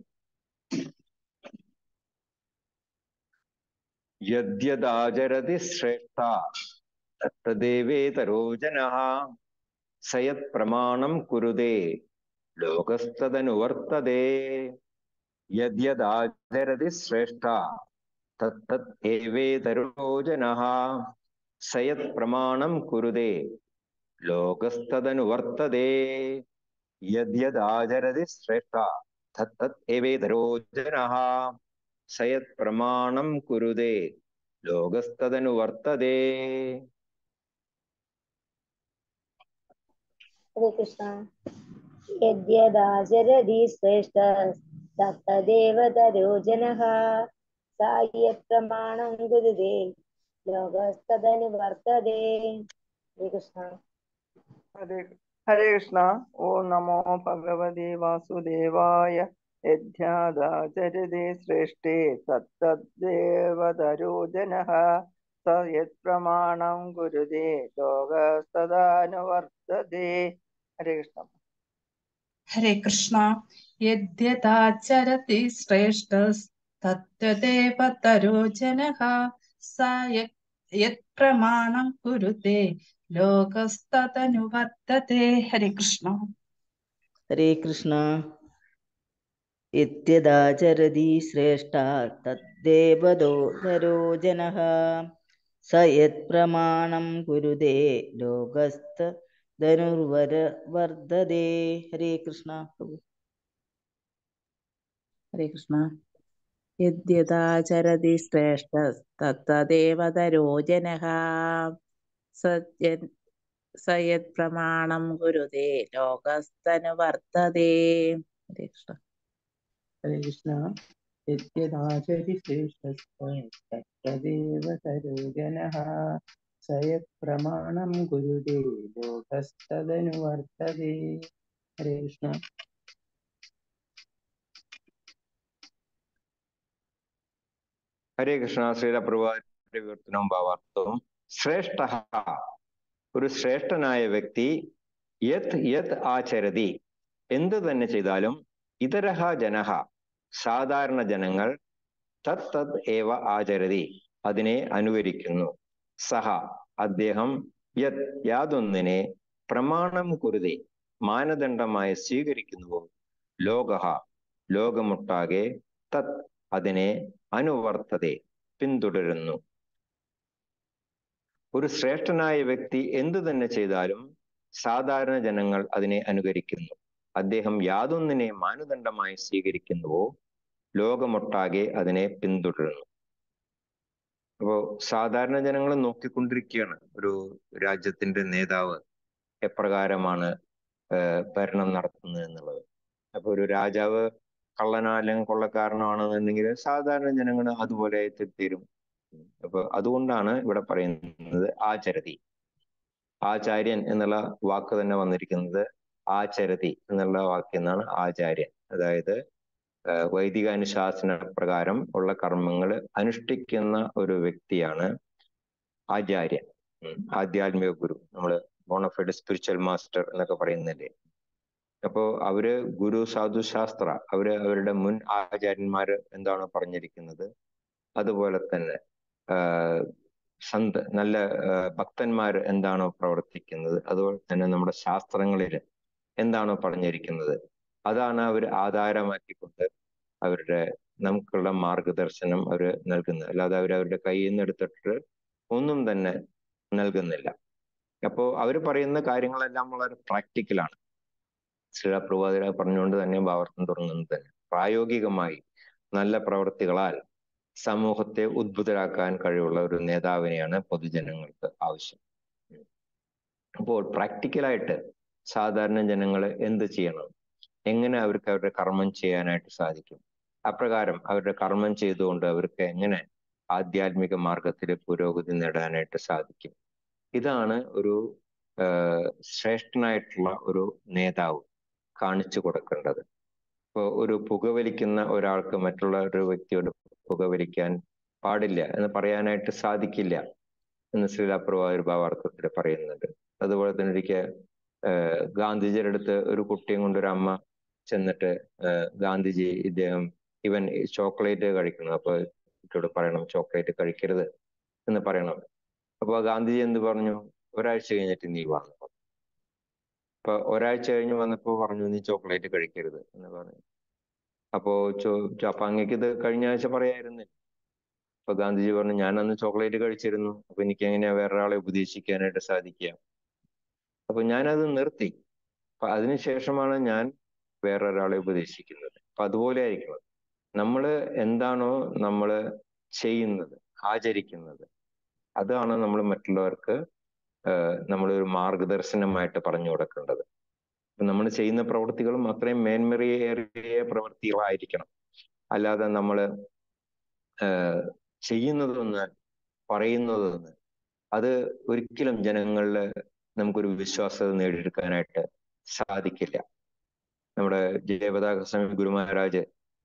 യദ്യദാചരതി ശ്രേഷ്ഠ തദ്ദേവേതരോ ജനഃ സയത് പ്രമാണം കുരുതേ ലോകസ്തദനുവർത്തതേ യദ്യദാചരതി ശ്രേഷ്ഠ തത്തത് ഏവേതരോ ജനഃ സയത് പ്രമാണം കുരുതേ ലോകസ്തദനുവർത്തതേ യദ്യദാചരതി ശ്രേഷ്ഠ തത്തത് ഏവേതരോ ജനഃ സയത് പ്രമാണം കുരുതേ ലോകസ്തദനുവർത്തതേ ഹരേ കൃഷ്ണ യദ്യദാചരതി ശ്രേഷ്ഠ തത്തദേവതരോ ജനഃ സാ യത്പ്രമാണം ഗുരുതേ ലോകസ്തദനുവർത്തതേ ഹരേ കൃഷ്ണ ഹരേ ഹരേ കൃഷ്ണ ഓം നമോ ഭഗവതി വാസുദേവായ യജ്ഞാദാചരതി ശ്രേഷ്ഠേ തത്തദ്ദേവതരോ ജനഃ സ യത്പ്രമാണം ഗുരുതേ ലോകസ്തദാനുവർത്തതേ ഹരേ കൃഷ്ണ ഹരേ കൃഷ്ണ യദ്യതാചരതി ശ്രേഷ്ഠസ്തത്വദേവതരോ ജനഃ സ യ- യത്പ്രമാണം കുരുതേ ലോകസ്തതനുവർത്തതേ ഹരേ കൃഷ്ണ ഹരേ കൃഷ്ണ ഇത്യദാചരതി ശ്രേഷ്ഠ തദ്ദേവതോ നരോ ജനഃ സ യത്പ്രമാണം കുരുതേ ലോകസ്ഥ ധനുർവര വർദ്ധതേ ഹരേ കൃഷ്ണ പ്രഭു ഹരേ കൃഷ്ണ യദ്യതാചരതി ശ്രേഷ്ഠ തത്തദേവതരോ ജനഃ സത്യൻ സയത് പ്രമാണം ഗുരുതേ ലോകസ്തനുവർത്തതേ ഹരേ കൃഷ്ണ ഹരേ കൃഷ്ണ യദ്യദാചരി ശ്രേഷ്ഠസ്തദേവ സരോജനഃ സയത് പ്രമാണം ഗുരുദേ ലോകസ്തദനുവർത്തതേ ഹരേ കൃഷ്ണ ഹരേ കൃഷ്ണ ശ്രീലപ്രഭാന്റെ വിവർത്തനവും ഭാവാർത്ഥവും ശ്രേഷ്ഠ ഒരു ശ്രേഷ്ഠനായ വ്യക്തി യത് യത് ആചരതി എന്ത് തന്നെ ചെയ്താലും ഇതരഹ ജനഹ സാധാരണ ജനങ്ങൾ തത് തത് ഏവ ആചരതി അതിനെ അനുകരിക്കുന്നു സഹ അദ്ദേഹം യത് യാതൊന്നിനെ പ്രമാണം കുരുതി മാനദണ്ഡമായി സ്വീകരിക്കുന്നുവോ ലോക ലോകമൊട്ടാകെ തത് അതിനെ അനുവർത്തതെ പിന്തുടരുന്നു ഒരു ശ്രേഷ്ഠനായ വ്യക്തി എന്തു തന്നെ ചെയ്താലും സാധാരണ ജനങ്ങൾ അതിനെ അനുകരിക്കുന്നു അദ്ദേഹം യാതൊന്നിനെ മാനദണ്ഡമായി സ്വീകരിക്കുന്നുവോ ലോകമൊട്ടാകെ അതിനെ പിന്തുടരുന്നു അപ്പോ സാധാരണ ജനങ്ങൾ നോക്കിക്കൊണ്ടിരിക്കുകയാണ് ഒരു രാജ്യത്തിന്റെ നേതാവ് എപ്രകാരമാണ് ഏഹ് ഭരണം നടത്തുന്നത് എന്നുള്ളത് അപ്പൊ ഒരു രാജാവ് കള്ളനോ അല്ലെങ്കിൽ കൊള്ളക്കാരനാണെന്നുണ്ടെങ്കിൽ സാധാരണ ജനങ്ങൾ അതുപോലെ എത്തിത്തീരും അപ്പൊ അതുകൊണ്ടാണ് ഇവിടെ പറയുന്നത് ആചരതി ആചാര്യൻ എന്നുള്ള വാക്ക് തന്നെ വന്നിരിക്കുന്നത് ആചരതി എന്നുള്ള വാക്കിൽ നിന്നാണ് ആചാര്യൻ അതായത് ആഹ് വൈദിക അനുശാസന പ്രകാരം ഉള്ള കർമ്മങ്ങൾ അനുഷ്ഠിക്കുന്ന ഒരു വ്യക്തിയാണ് ആചാര്യൻ ഉം. ആധ്യാത്മിക ഗുരു നമ്മള് ബോണഫൈഡ് സ്പിരിച്വൽ മാസ്റ്റർ എന്നൊക്കെ പറയുന്നില്ലേ അപ്പോ അവര് ഗുരു സാധു ശാസ്ത്ര അവര് അവരുടെ മുൻ ആചാര്യന്മാര് എന്താണ് പറഞ്ഞിരിക്കുന്നത് അതുപോലെ തന്നെ ആഹ് സന്ത് നല്ല ആഹ് ഭക്തന്മാര് എന്താണോ പ്രവർത്തിക്കുന്നത് അതുപോലെ തന്നെ നമ്മുടെ ശാസ്ത്രങ്ങളിൽ എന്താണോ പറഞ്ഞിരിക്കുന്നത് അതാണ് അവർ ആധാരമാക്കിക്കൊണ്ട് അവരുടെ നമുക്കുള്ള മാർഗദർശനം അവർ നൽകുന്നത് അല്ലാതെ അവർ അവരുടെ കയ്യിൽ നിന്ന് എടുത്തിട്ട് ഒന്നും തന്നെ നൽകുന്നില്ല അപ്പോ അവർ പറയുന്ന കാര്യങ്ങളെല്ലാം വളരെ പ്രാക്ടിക്കലാണ് ശ്രീലപ്രഭാതര പറഞ്ഞുകൊണ്ട് തന്നെ ഭാവർത്തം തുടങ്ങുന്നത് തന്നെ പ്രായോഗികമായി നല്ല പ്രവർത്തികളാൽ സമൂഹത്തെ ഉദ്ഭുതരാക്കാൻ കഴിവുള്ള ഒരു നേതാവിനെയാണ് പൊതുജനങ്ങൾക്ക് ആവശ്യം അപ്പോൾ പ്രാക്ടിക്കലായിട്ട് സാധാരണ ജനങ്ങൾ എന്ത് ചെയ്യണം എങ്ങനെ അവർക്ക് അവരുടെ കർമ്മം ചെയ്യാനായിട്ട് സാധിക്കും അപ്രകാരം അവരുടെ കർമ്മം ചെയ്തുകൊണ്ട് അവർക്ക് എങ്ങനെ ആധ്യാത്മിക മാർഗത്തിൽ പുരോഗതി നേടാനായിട്ട് സാധിക്കും ഇതാണ് ഒരു ശ്രേഷ്ഠനായിട്ടുള്ള ഒരു നേതാവ് കാണിച്ചു കൊടുക്കേണ്ടത് ഇപ്പോൾ ഒരു പുകവലിക്കുന്ന ഒരാൾക്ക് മറ്റുള്ള ഒരു വ്യക്തിയോട് പുകവലിക്കാൻ പാടില്ല എന്ന് പറയാനായിട്ട് സാധിക്കില്ല എന്ന് ശ്രീലാപ്രഭാവ ഭാവാർത്ഥത്തിൽ പറയുന്നുണ്ട് അതുപോലെ തന്നെ ഒരിക്കൽ ഗാന്ധിജിയുടെ അടുത്ത് ഒരു കുട്ടിയും കൊണ്ട് ഒരു അമ്മ ചെന്നിട്ട് ഗാന്ധിജി ഇദ്ദേഹം ഇവൻ ചോക്ലേറ്റ് കഴിക്കണം അപ്പൊ കുട്ടിയോട് പറയണം ചോക്ലേറ്റ് കഴിക്കരുത് എന്ന് പറയണം അപ്പൊ ഗാന്ധിജി എന്ത് പറഞ്ഞു ഒരാഴ്ച കഴിഞ്ഞിട്ട് നീ വന്നു അപ്പൊ ഒരാഴ്ച കഴിഞ്ഞ് വന്നപ്പോ പറഞ്ഞു നീ ചോക്ലേറ്റ് കഴിക്കരുത് എന്ന് പറഞ്ഞു അപ്പോ ചോ അപ്പൊ അങ്ങക്ക് ഇത് കഴിഞ്ഞ ആഴ്ച പറയായിരുന്നില്ല അപ്പൊ ഗാന്ധിജി പറഞ്ഞു ഞാൻ അന്ന് ചോക്ലേറ്റ് കഴിച്ചിരുന്നു അപ്പൊ എനിക്ക് എങ്ങനെയാ വേറൊരാളെ ഉപദേശിക്കാനായിട്ട് സാധിക്കുക അപ്പൊ ഞാനത് നിർത്തി അപ്പൊ അതിനുശേഷമാണ് ഞാൻ വേറൊരാളെ ഉപദേശിക്കുന്നത് അപ്പൊ അതുപോലെ ആയിരിക്കണം നമ്മള് എന്താണോ നമ്മൾ ചെയ്യുന്നത് ആചരിക്കുന്നത് അതാണ് നമ്മൾ മറ്റുള്ളവർക്ക് നമ്മളൊരു മാർഗദർശനമായിട്ട് പറഞ്ഞു കൊടുക്കേണ്ടത് നമ്മൾ ചെയ്യുന്ന പ്രവൃത്തികളും അത്രയും മേന്മറിയേറിയ പ്രവൃത്തികളായിരിക്കണം അല്ലാതെ നമ്മൾ ചെയ്യുന്നതൊന്ന് പറയുന്നതൊന്ന് അത് ഒരിക്കലും ജനങ്ങളിൽ നമുക്കൊരു വിശ്വാസത നേടിയെടുക്കാനായിട്ട് സാധിക്കില്ല നമ്മുടെ ജയപതാക സ്വാമി ഗുരു മഹാരാജ്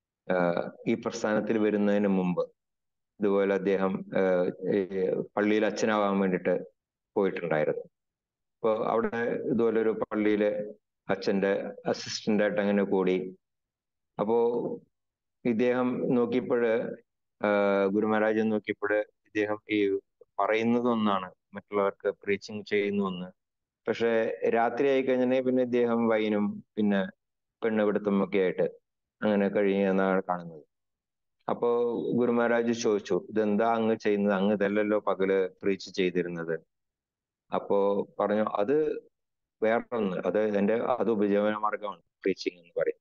ഈ പ്രസ്ഥാനത്തിൽ വരുന്നതിന് മുമ്പ് ഇതുപോലെ അദ്ദേഹം പള്ളിയിൽ അച്ഛനാവാൻ വേണ്ടിയിട്ട് പോയിട്ടുണ്ടായിരുന്നു അപ്പോൾ അവിടെ ഇതുപോലെ ഒരു പള്ളിയിലെ അച്ഛന്റെ അസിസ്റ്റന്റ് ആയിട്ട് അങ്ങനെ കൂടി അപ്പോ ഇദ്ദേഹം നോക്കിയപ്പോഴ് ഗുരുമഹാരാജ് നോക്കിയപ്പോൾ ഇദ്ദേഹം ഈ പറയുന്നത് ഒന്നാണ് മറ്റുള്ളവർക്ക് പ്രീച്ചിങ് ചെയ്യുന്ന ഒന്ന് പക്ഷെ രാത്രി ആയി കഴിഞ്ഞാൽ പിന്നെ ഇദ്ദേഹം വൈനും പിന്നെ പെണ്ണുപിടുത്തം ഒക്കെ ആയിട്ട് അങ്ങനെ കഴിയുന്നതാണ് കാണുന്നത് അപ്പോ ഗുരുമഹാരാജ് ചോദിച്ചു ഇതെന്താ അങ്ങ് ചെയ്യുന്നത് അങ്ങ് ഇതല്ലല്ലോ പകല് പ്രീച്ച് ചെയ്തിരുന്നത് അപ്പോ പറഞ്ഞു അത് വേറൊന്ന് അത് എന്റെ അത് ഉപജീവന മാർഗമാണ് പ്രീച്ചിങ് എന്ന് പറയും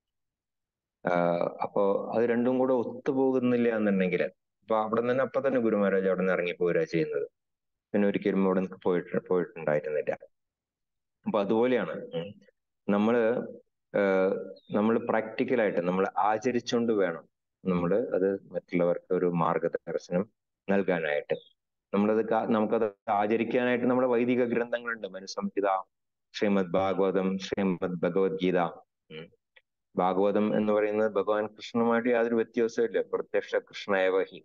അപ്പോ അത് രണ്ടും കൂടെ ഒത്തുപോകുന്നില്ല എന്നുണ്ടെങ്കിൽ അപ്പൊ അവിടെ നിന്ന് അപ്പൊ തന്നെ ഗുരുമഹാരാജ് അവിടെ നിന്ന് ഇറങ്ങി പോരുക ചെയ്യുന്നത് പിന്നെ ഒരിക്കലും അവിടെ നിന്ന് പോയിട്ട് പോയിട്ടുണ്ടായിരുന്നില്ല അപ്പൊ അതുപോലെയാണ് നമ്മള് നമ്മൾ പ്രാക്ടിക്കലായിട്ട് നമ്മൾ ആചരിച്ചുകൊണ്ട് വേണം നമ്മൾ അത് മറ്റുള്ളവർക്ക് ഒരു മാർഗദർശനം നൽകാനായിട്ട് നമ്മളത് നമുക്കത് ആചരിക്കാനായിട്ട് നമ്മുടെ വൈദിക ഗ്രന്ഥങ്ങളുണ്ട് മനുസംഹിത ശ്രീമദ് ഭാഗവതം ശ്രീമദ് ഭഗവത്ഗീത ഭാഗവതം എന്ന് പറയുന്നത് ഭഗവാൻ കൃഷ്ണനുമായിട്ട് യാതൊരു വ്യത്യാസവും ഇല്ല പ്രത്യക്ഷ കൃഷ്ണയവഹി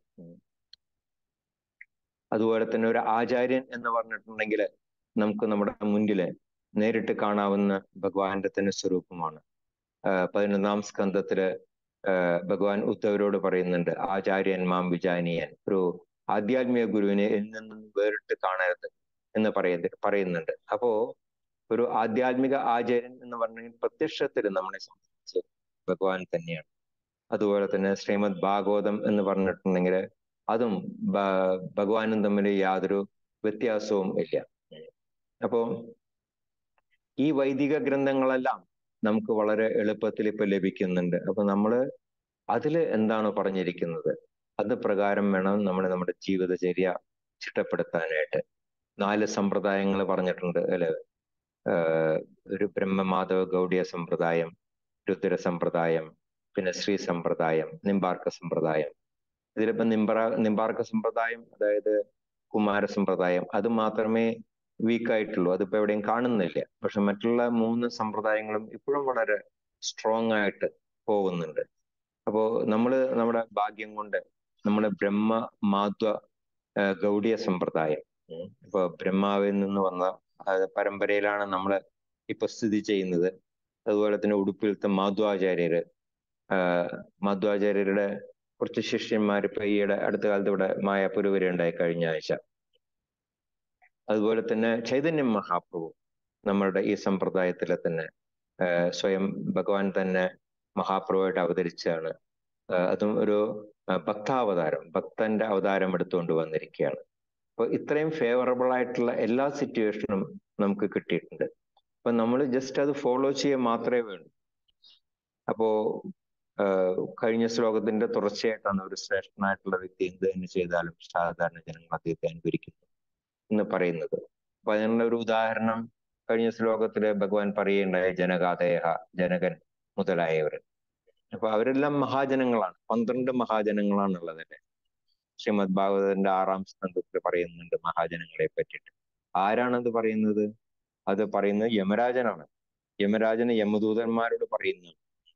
അതുപോലെ തന്നെ ഒരു ആചാര്യൻ എന്ന് പറഞ്ഞിട്ടുണ്ടെങ്കിൽ നമുക്ക് നമ്മുടെ മുന്നില് നേരിട്ട് കാണാവുന്ന ഭഗവാന്റെ തന്നെ സ്വരൂപമാണ് പതിനൊന്നാം സ്കന്ധത്തില് ഭഗവാൻ ഉദ്ധവരോട് പറയുന്നുണ്ട് ആചാര്യൻ മാം വിജാനിയൻ ഒരു ആധ്യാത്മിക ഗുരുവിനെ എന്നിൽ നിന്നും വേറിട്ട് കാണരുത് എന്ന് പറയുന്നത് പറയുന്നുണ്ട് അപ്പോ ഒരു ആധ്യാത്മിക ആചാര്യൻ എന്ന് പറഞ്ഞെങ്കിൽ പ്രത്യക്ഷത്തിൽ നമ്മളെ സംബന്ധിച്ച് ഭഗവാൻ തന്നെയാണ് അതുപോലെ തന്നെ ശ്രീമദ് ഭാഗവതം എന്ന് പറഞ്ഞിട്ടുണ്ടെങ്കിൽ അതും ഭഗവാനും തമ്മിൽ യാതൊരു വ്യത്യാസവും ഇല്ല അപ്പോ ഈ വൈദിക ഗ്രന്ഥങ്ങളെല്ലാം നമുക്ക് വളരെ എളുപ്പത്തിൽ ഇപ്പൊ ലഭിക്കുന്നുണ്ട് അപ്പൊ നമ്മള് അതില് എന്താണ് പറഞ്ഞിരിക്കുന്നത് അത് പ്രകാരം വേണം നമ്മൾ നമ്മുടെ ജീവിതചര്യ ചിട്ടപ്പെടുത്താനായിട്ട് നാല് സമ്പ്രദായങ്ങൾ പറഞ്ഞിട്ടുണ്ട് അല്ലെ ഒരു ബ്രഹ്മമാധവ ഗൗഡിയ സമ്പ്രദായം രുദ്ര സമ്പ്രദായം പിന്നെ ശ്രീ സമ്പ്രദായം നിമ്പാർക്ക സമ്പ്രദായം ഇതിലിപ്പോ നിമ്പ്ര നിമ്പാർക്ക സമ്പ്രദായം അതായത് കുമാര സമ്പ്രദായം അത് മാത്രമേ വീക്ക് ആയിട്ടുള്ളൂ അതിപ്പോ എവിടെയും കാണുന്നില്ല പക്ഷെ മറ്റുള്ള മൂന്ന് സമ്പ്രദായങ്ങളും ഇപ്പോഴും വളരെ സ്ട്രോങ് ആയിട്ട് പോകുന്നുണ്ട് അപ്പോ നമ്മള് നമ്മുടെ ഭാഗ്യം കൊണ്ട് നമ്മുടെ ബ്രഹ്മ മാധ്വ ഗൗഡിയ സമ്പ്രദായം ഇപ്പൊ ബ്രഹ്മാവിൽ നിന്ന് വന്ന പരമ്പരയിലാണ് നമ്മൾ ഇപ്പൊ സ്ഥിതി ചെയ്യുന്നത് അതുപോലെ തന്നെ ഉടുപ്പിലത്തെ മാധ്വാചാര്യര് മാധ്വാചാര്യരുടെ കുറച്ച് ശിഷ്യന്മാർ ഇപ്പൊ ഈയിടെ അടുത്ത കാലത്ത് ഇവിടെ മായാപുരി വരെ ഉണ്ടായി കഴിഞ്ഞ ആഴ്ച അതുപോലെ തന്നെ ചൈതന്യം മഹാപ്രഭു നമ്മളുടെ ഈ സമ്പ്രദായത്തിലെ തന്നെ സ്വയം ഭഗവാൻ തന്നെ മഹാപ്രഭുവായിട്ട് അവതരിച്ചാണ് ആ, അതും ഒരു ആ, ഭക്താവതാരം ഭക്തന്റെ അവതാരം എടുത്തുകൊണ്ട് വന്നിരിക്കുകയാണ് അപ്പൊ ഇത്രയും ഫേവറബിൾ ആയിട്ടുള്ള എല്ലാ സിറ്റുവേഷനും നമുക്ക് കിട്ടിയിട്ടുണ്ട് അപ്പൊ നമ്മൾ ജസ്റ്റ് അത് ഫോളോ ചെയ്യുക മാത്രമേ വേണ്ടൂ അപ്പോ ആ, കഴിഞ്ഞ ശ്ലോകത്തിന്റെ തുടർച്ചയായിട്ടാണ് ഒരു ശ്രേഷ്ഠനായിട്ടുള്ള വ്യക്തി എന്ത് തന്നെ ചെയ്താലും സാധാരണ ജനങ്ങൾ അദ്ദേഹത്തെ അനുകരിക്കുന്നു എന്ന് പറയുന്നത് അപ്പൊ അതിനുള്ള ഒരു ഉദാഹരണം കഴിഞ്ഞ ശ്ലോകത്തില് ഭഗവാൻ പറയുണ്ടായ ജനകാതയ ജനകൻ മുതലായവർ അപ്പൊ അവരെല്ലാം മഹാജനങ്ങളാണ് പന്ത്രണ്ട് മഹാജനങ്ങളാണുള്ളത് അല്ലെ ശ്രീമദ് ഭാഗവതന്റെ ആറാം സ്കന്ധത്തിൽ പറയുന്നുണ്ട് മഹാജനങ്ങളെ പറ്റിയിട്ട് ആരാണത് പറയുന്നത് അത് പറയുന്നത് യമരാജനാണ് യമരാജന് യമദൂതന്മാരോട് പറയുന്നു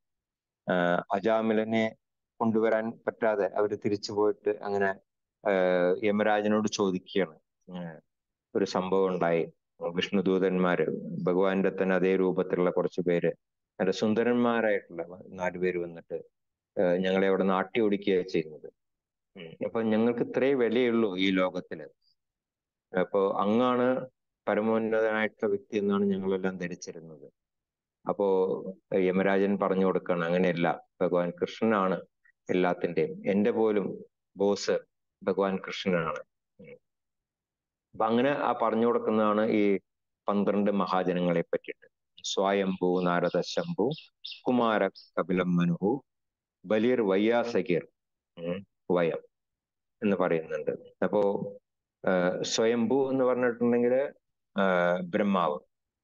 ആഹ് അജാമിലനെ കൊണ്ടുവരാൻ പറ്റാതെ അവര് തിരിച്ചു പോയിട്ട് അങ്ങനെ ആഹ് യമരാജനോട് ചോദിക്കുകയാണ് ആഹ് ഒരു സംഭവം ഉണ്ടായി വിഷ്ണുദൂതന്മാര് ഭഗവാന്റെ തന്നെ അതേ രൂപത്തിലുള്ള കുറച്ചു പേര് നല്ല സുന്ദരന്മാരായിട്ടുള്ള നാലുപേര് വന്നിട്ട് ആഹ് ഞങ്ങളെ അവിടെ നാട്ടി ഓടിക്കുകയാണ് ചെയ്യുന്നത് ഉം. അപ്പൊ ഞങ്ങൾക്ക് ഇത്രേ വിലയുള്ളൂ ഈ ലോകത്തില് അപ്പോ അങ്ങാണ് പരമോന്നതനായിട്ടുള്ള വ്യക്തി എന്നാണ് ഞങ്ങളെല്ലാം ധരിച്ചിരുന്നത് അപ്പോ യമരാജൻ പറഞ്ഞു കൊടുക്കണം അങ്ങനെയല്ല ഭഗവാൻ കൃഷ്ണനാണ് എല്ലാത്തിന്റെയും എന്റെ പോലും ബോസ് ഭഗവാൻ കൃഷ്ണനാണ് ഉം. അപ്പൊ അങ്ങനെ ആ പറഞ്ഞു കൊടുക്കുന്നതാണ് ഈ പന്ത്രണ്ട് മഹാജനങ്ങളെ പറ്റിയിട്ട് സ്വയംഭൂ നാരദ ശംഭു കുമാര കപിലം മനുഹു ബലിർ വയ്യാസകിർ ഉം, വയം എന്ന് പറയുന്നുണ്ട് അപ്പോ ആഹ് സ്വയംഭൂ എന്ന് പറഞ്ഞിട്ടുണ്ടെങ്കിൽ ബ്രഹ്മാവ്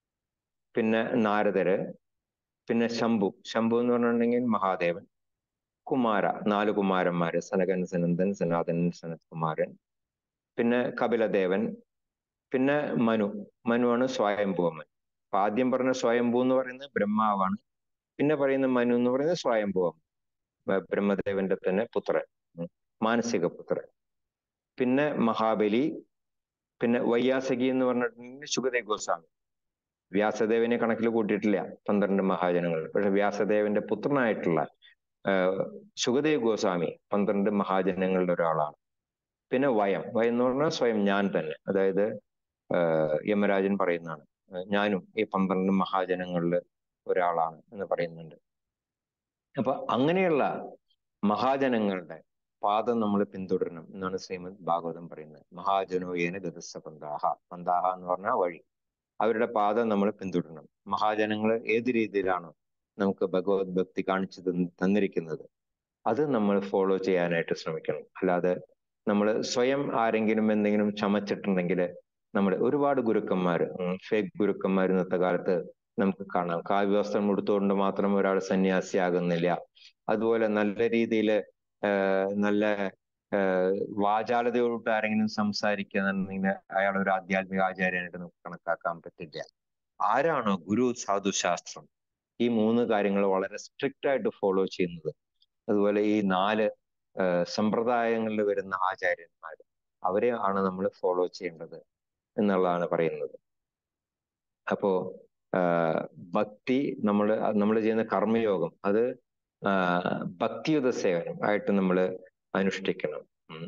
പിന്നെ നാരദര് പിന്നെ ശംഭു ശംഭു എന്ന് പറഞ്ഞിട്ടുണ്ടെങ്കിൽ മഹാദേവൻ കുമാര നാല് കുമാരന്മാര് സനകൻ സനന്ദൻ സനാതനൻ സനത് കുമാരൻ പിന്നെ കപിലദേവൻ പിന്നെ മനു മനുവാണ് സ്വയംഭൂവൻ അപ്പൊ ആദ്യം പറഞ്ഞ സ്വയംഭൂ എന്ന് പറയുന്നത് ബ്രഹ്മാവാണ് പിന്നെ പറയുന്ന മനു എന്ന് പറയുന്നത് സ്വയംഭൂവൻ ബ- ബ്രഹ്മദേവന്റെ തന്നെ പുത്രൻ ഉം. മാനസിക പുത്രൻ പിന്നെ മഹാബലി പിന്നെ വയ്യാസകി എന്ന് പറഞ്ഞിട്ടുണ്ടെങ്കിൽ സുഗതേ ഗോസ്വാമി വ്യാസദേവനെ കണക്കിൽ കൂട്ടിയിട്ടില്ല പന്ത്രണ്ട് മഹാജനങ്ങൾ പക്ഷെ വ്യാസദേവന്റെ പുത്രനായിട്ടുള്ള ആഹ് സുഗതേ ഗോസ്വാമി പന്ത്രണ്ട് മഹാജനങ്ങളുടെ ഒരാളാണ് പിന്നെ വയം വയം എന്ന് പറഞ്ഞാൽ സ്വയം ഞാൻ തന്നെ അതായത് ആഹ് യമരാജൻ പറയുന്നതാണ് ആഹ് ഞാനും ഈ പന്ത്രണ്ട് മഹാജനങ്ങളിൽ ഒരാളാണ് എന്ന് പറയുന്നുണ്ട് അപ്പൊ അങ്ങനെയുള്ള മഹാജനങ്ങളുടെ പാദം നമ്മൾ പിന്തുടരണം എന്നാണ് ശ്രീമദ് ഭാഗവതം പറയുന്നത് മഹാജനോ ഏന ഗതസ്സ പന്താഹ പന്താഹ എന്ന് പറഞ്ഞാൽ വഴി അവരുടെ പാദം നമ്മൾ പിന്തുടരണം മഹാജനങ്ങൾ ഏത് രീതിയിലാണോ നമുക്ക് ഭഗവത് ഭക്തി കാണിച്ചു തന്ന് തന്നിരിക്കുന്നത് അത് നമ്മൾ ഫോളോ ചെയ്യാനായിട്ട് ശ്രമിക്കണം അല്ലാതെ നമ്മൾ സ്വയം ആരെങ്കിലും എന്തെങ്കിലും ചമച്ചിട്ടുണ്ടെങ്കിൽ നമ്മുടെ ഒരുപാട് ഗുരുക്കന്മാർ ഫേക്ക് ഗുരുക്കന്മാർ ഇന്നത്തെ കാലത്ത് നമുക്ക് കാണാം കാവ്യവസ്ത്രം ഉടുത്തുകൊണ്ട് മാത്രം ഒരാൾ സന്യാസിയാകുന്നില്ല അതുപോലെ നല്ല രീതിയിൽ നല്ല ആഹ് വാചാലതയോട് ആരെങ്കിലും സംസാരിക്കുന്നുണ്ടെങ്കിൽ അയാൾ ഒരു ആധ്യാത്മിക ആചാര്യനായിട്ട് നമുക്ക് കണക്കാക്കാൻ പറ്റില്ല ആരാണോ ഗുരു സാധു ശാസ്ത്രം ഈ മൂന്ന് കാര്യങ്ങൾ വളരെ സ്ട്രിക്റ്റ് ആയിട്ട് ഫോളോ ചെയ്യുന്നത് അതുപോലെ ഈ നാല് ആഹ് സമ്പ്രദായങ്ങളിൽ വരുന്ന ആചാര്യന്മാർ അവരെ ആണ് നമ്മൾ ഫോളോ ചെയ്യേണ്ടത് എന്നുള്ളതാണ് പറയുന്നത് അപ്പോ ആഹ് ഭക്തി നമ്മൾ നമ്മൾ ചെയ്യുന്ന കർമ്മയോഗം അത് ആഹ് ഭക്തിയുത സേവനം ആയിട്ട് നമ്മൾ അനുഷ്ഠിക്കണം ഉം.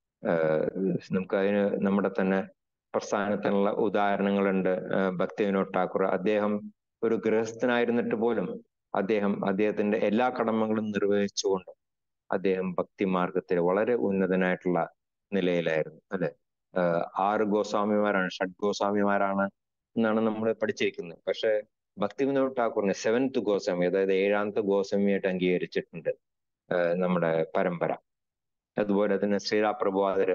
ആഹ് നമുക്ക് അതിന് നമ്മുടെ തന്നെ പ്രസ്ഥാനത്തിനുള്ള ഉദാഹരണങ്ങളുണ്ട് ആഹ് ഭക്തി വിനോദ് ഠാക്കൂർ അദ്ദേഹം ഒരു ഗൃഹസ്ഥനായിരുന്നിട്ട് പോലും അദ്ദേഹം അദ്ദേഹത്തിന്റെ എല്ലാ കടമകളും നിർവഹിച്ചുകൊണ്ട് അദ്ദേഹം ഭക്തി മാർഗത്തിൽ വളരെ ഉന്നതനായിട്ടുള്ള നിലയിലായിരുന്നു അല്ലെ ആഹ് ആറ് ഗോസ്വാമിമാരാണ് ഷഡ് ഗോസ്വാമിമാരാണ് എന്നാണ് നമ്മൾ പഠിച്ചിരിക്കുന്നത് പക്ഷെ ഭക്തി വിനോദ് ഠാക്കൂറിനെ സെവൻത് ഗോസ്വാമി അതായത് ഏഴാമത്തെ ഗോസ്വാമിയായിട്ട് അംഗീകരിച്ചിട്ടുണ്ട് ആഹ് നമ്മുടെ പരമ്പര അതുപോലെ തന്നെ ശ്രീരാ പ്രഭുവാദര്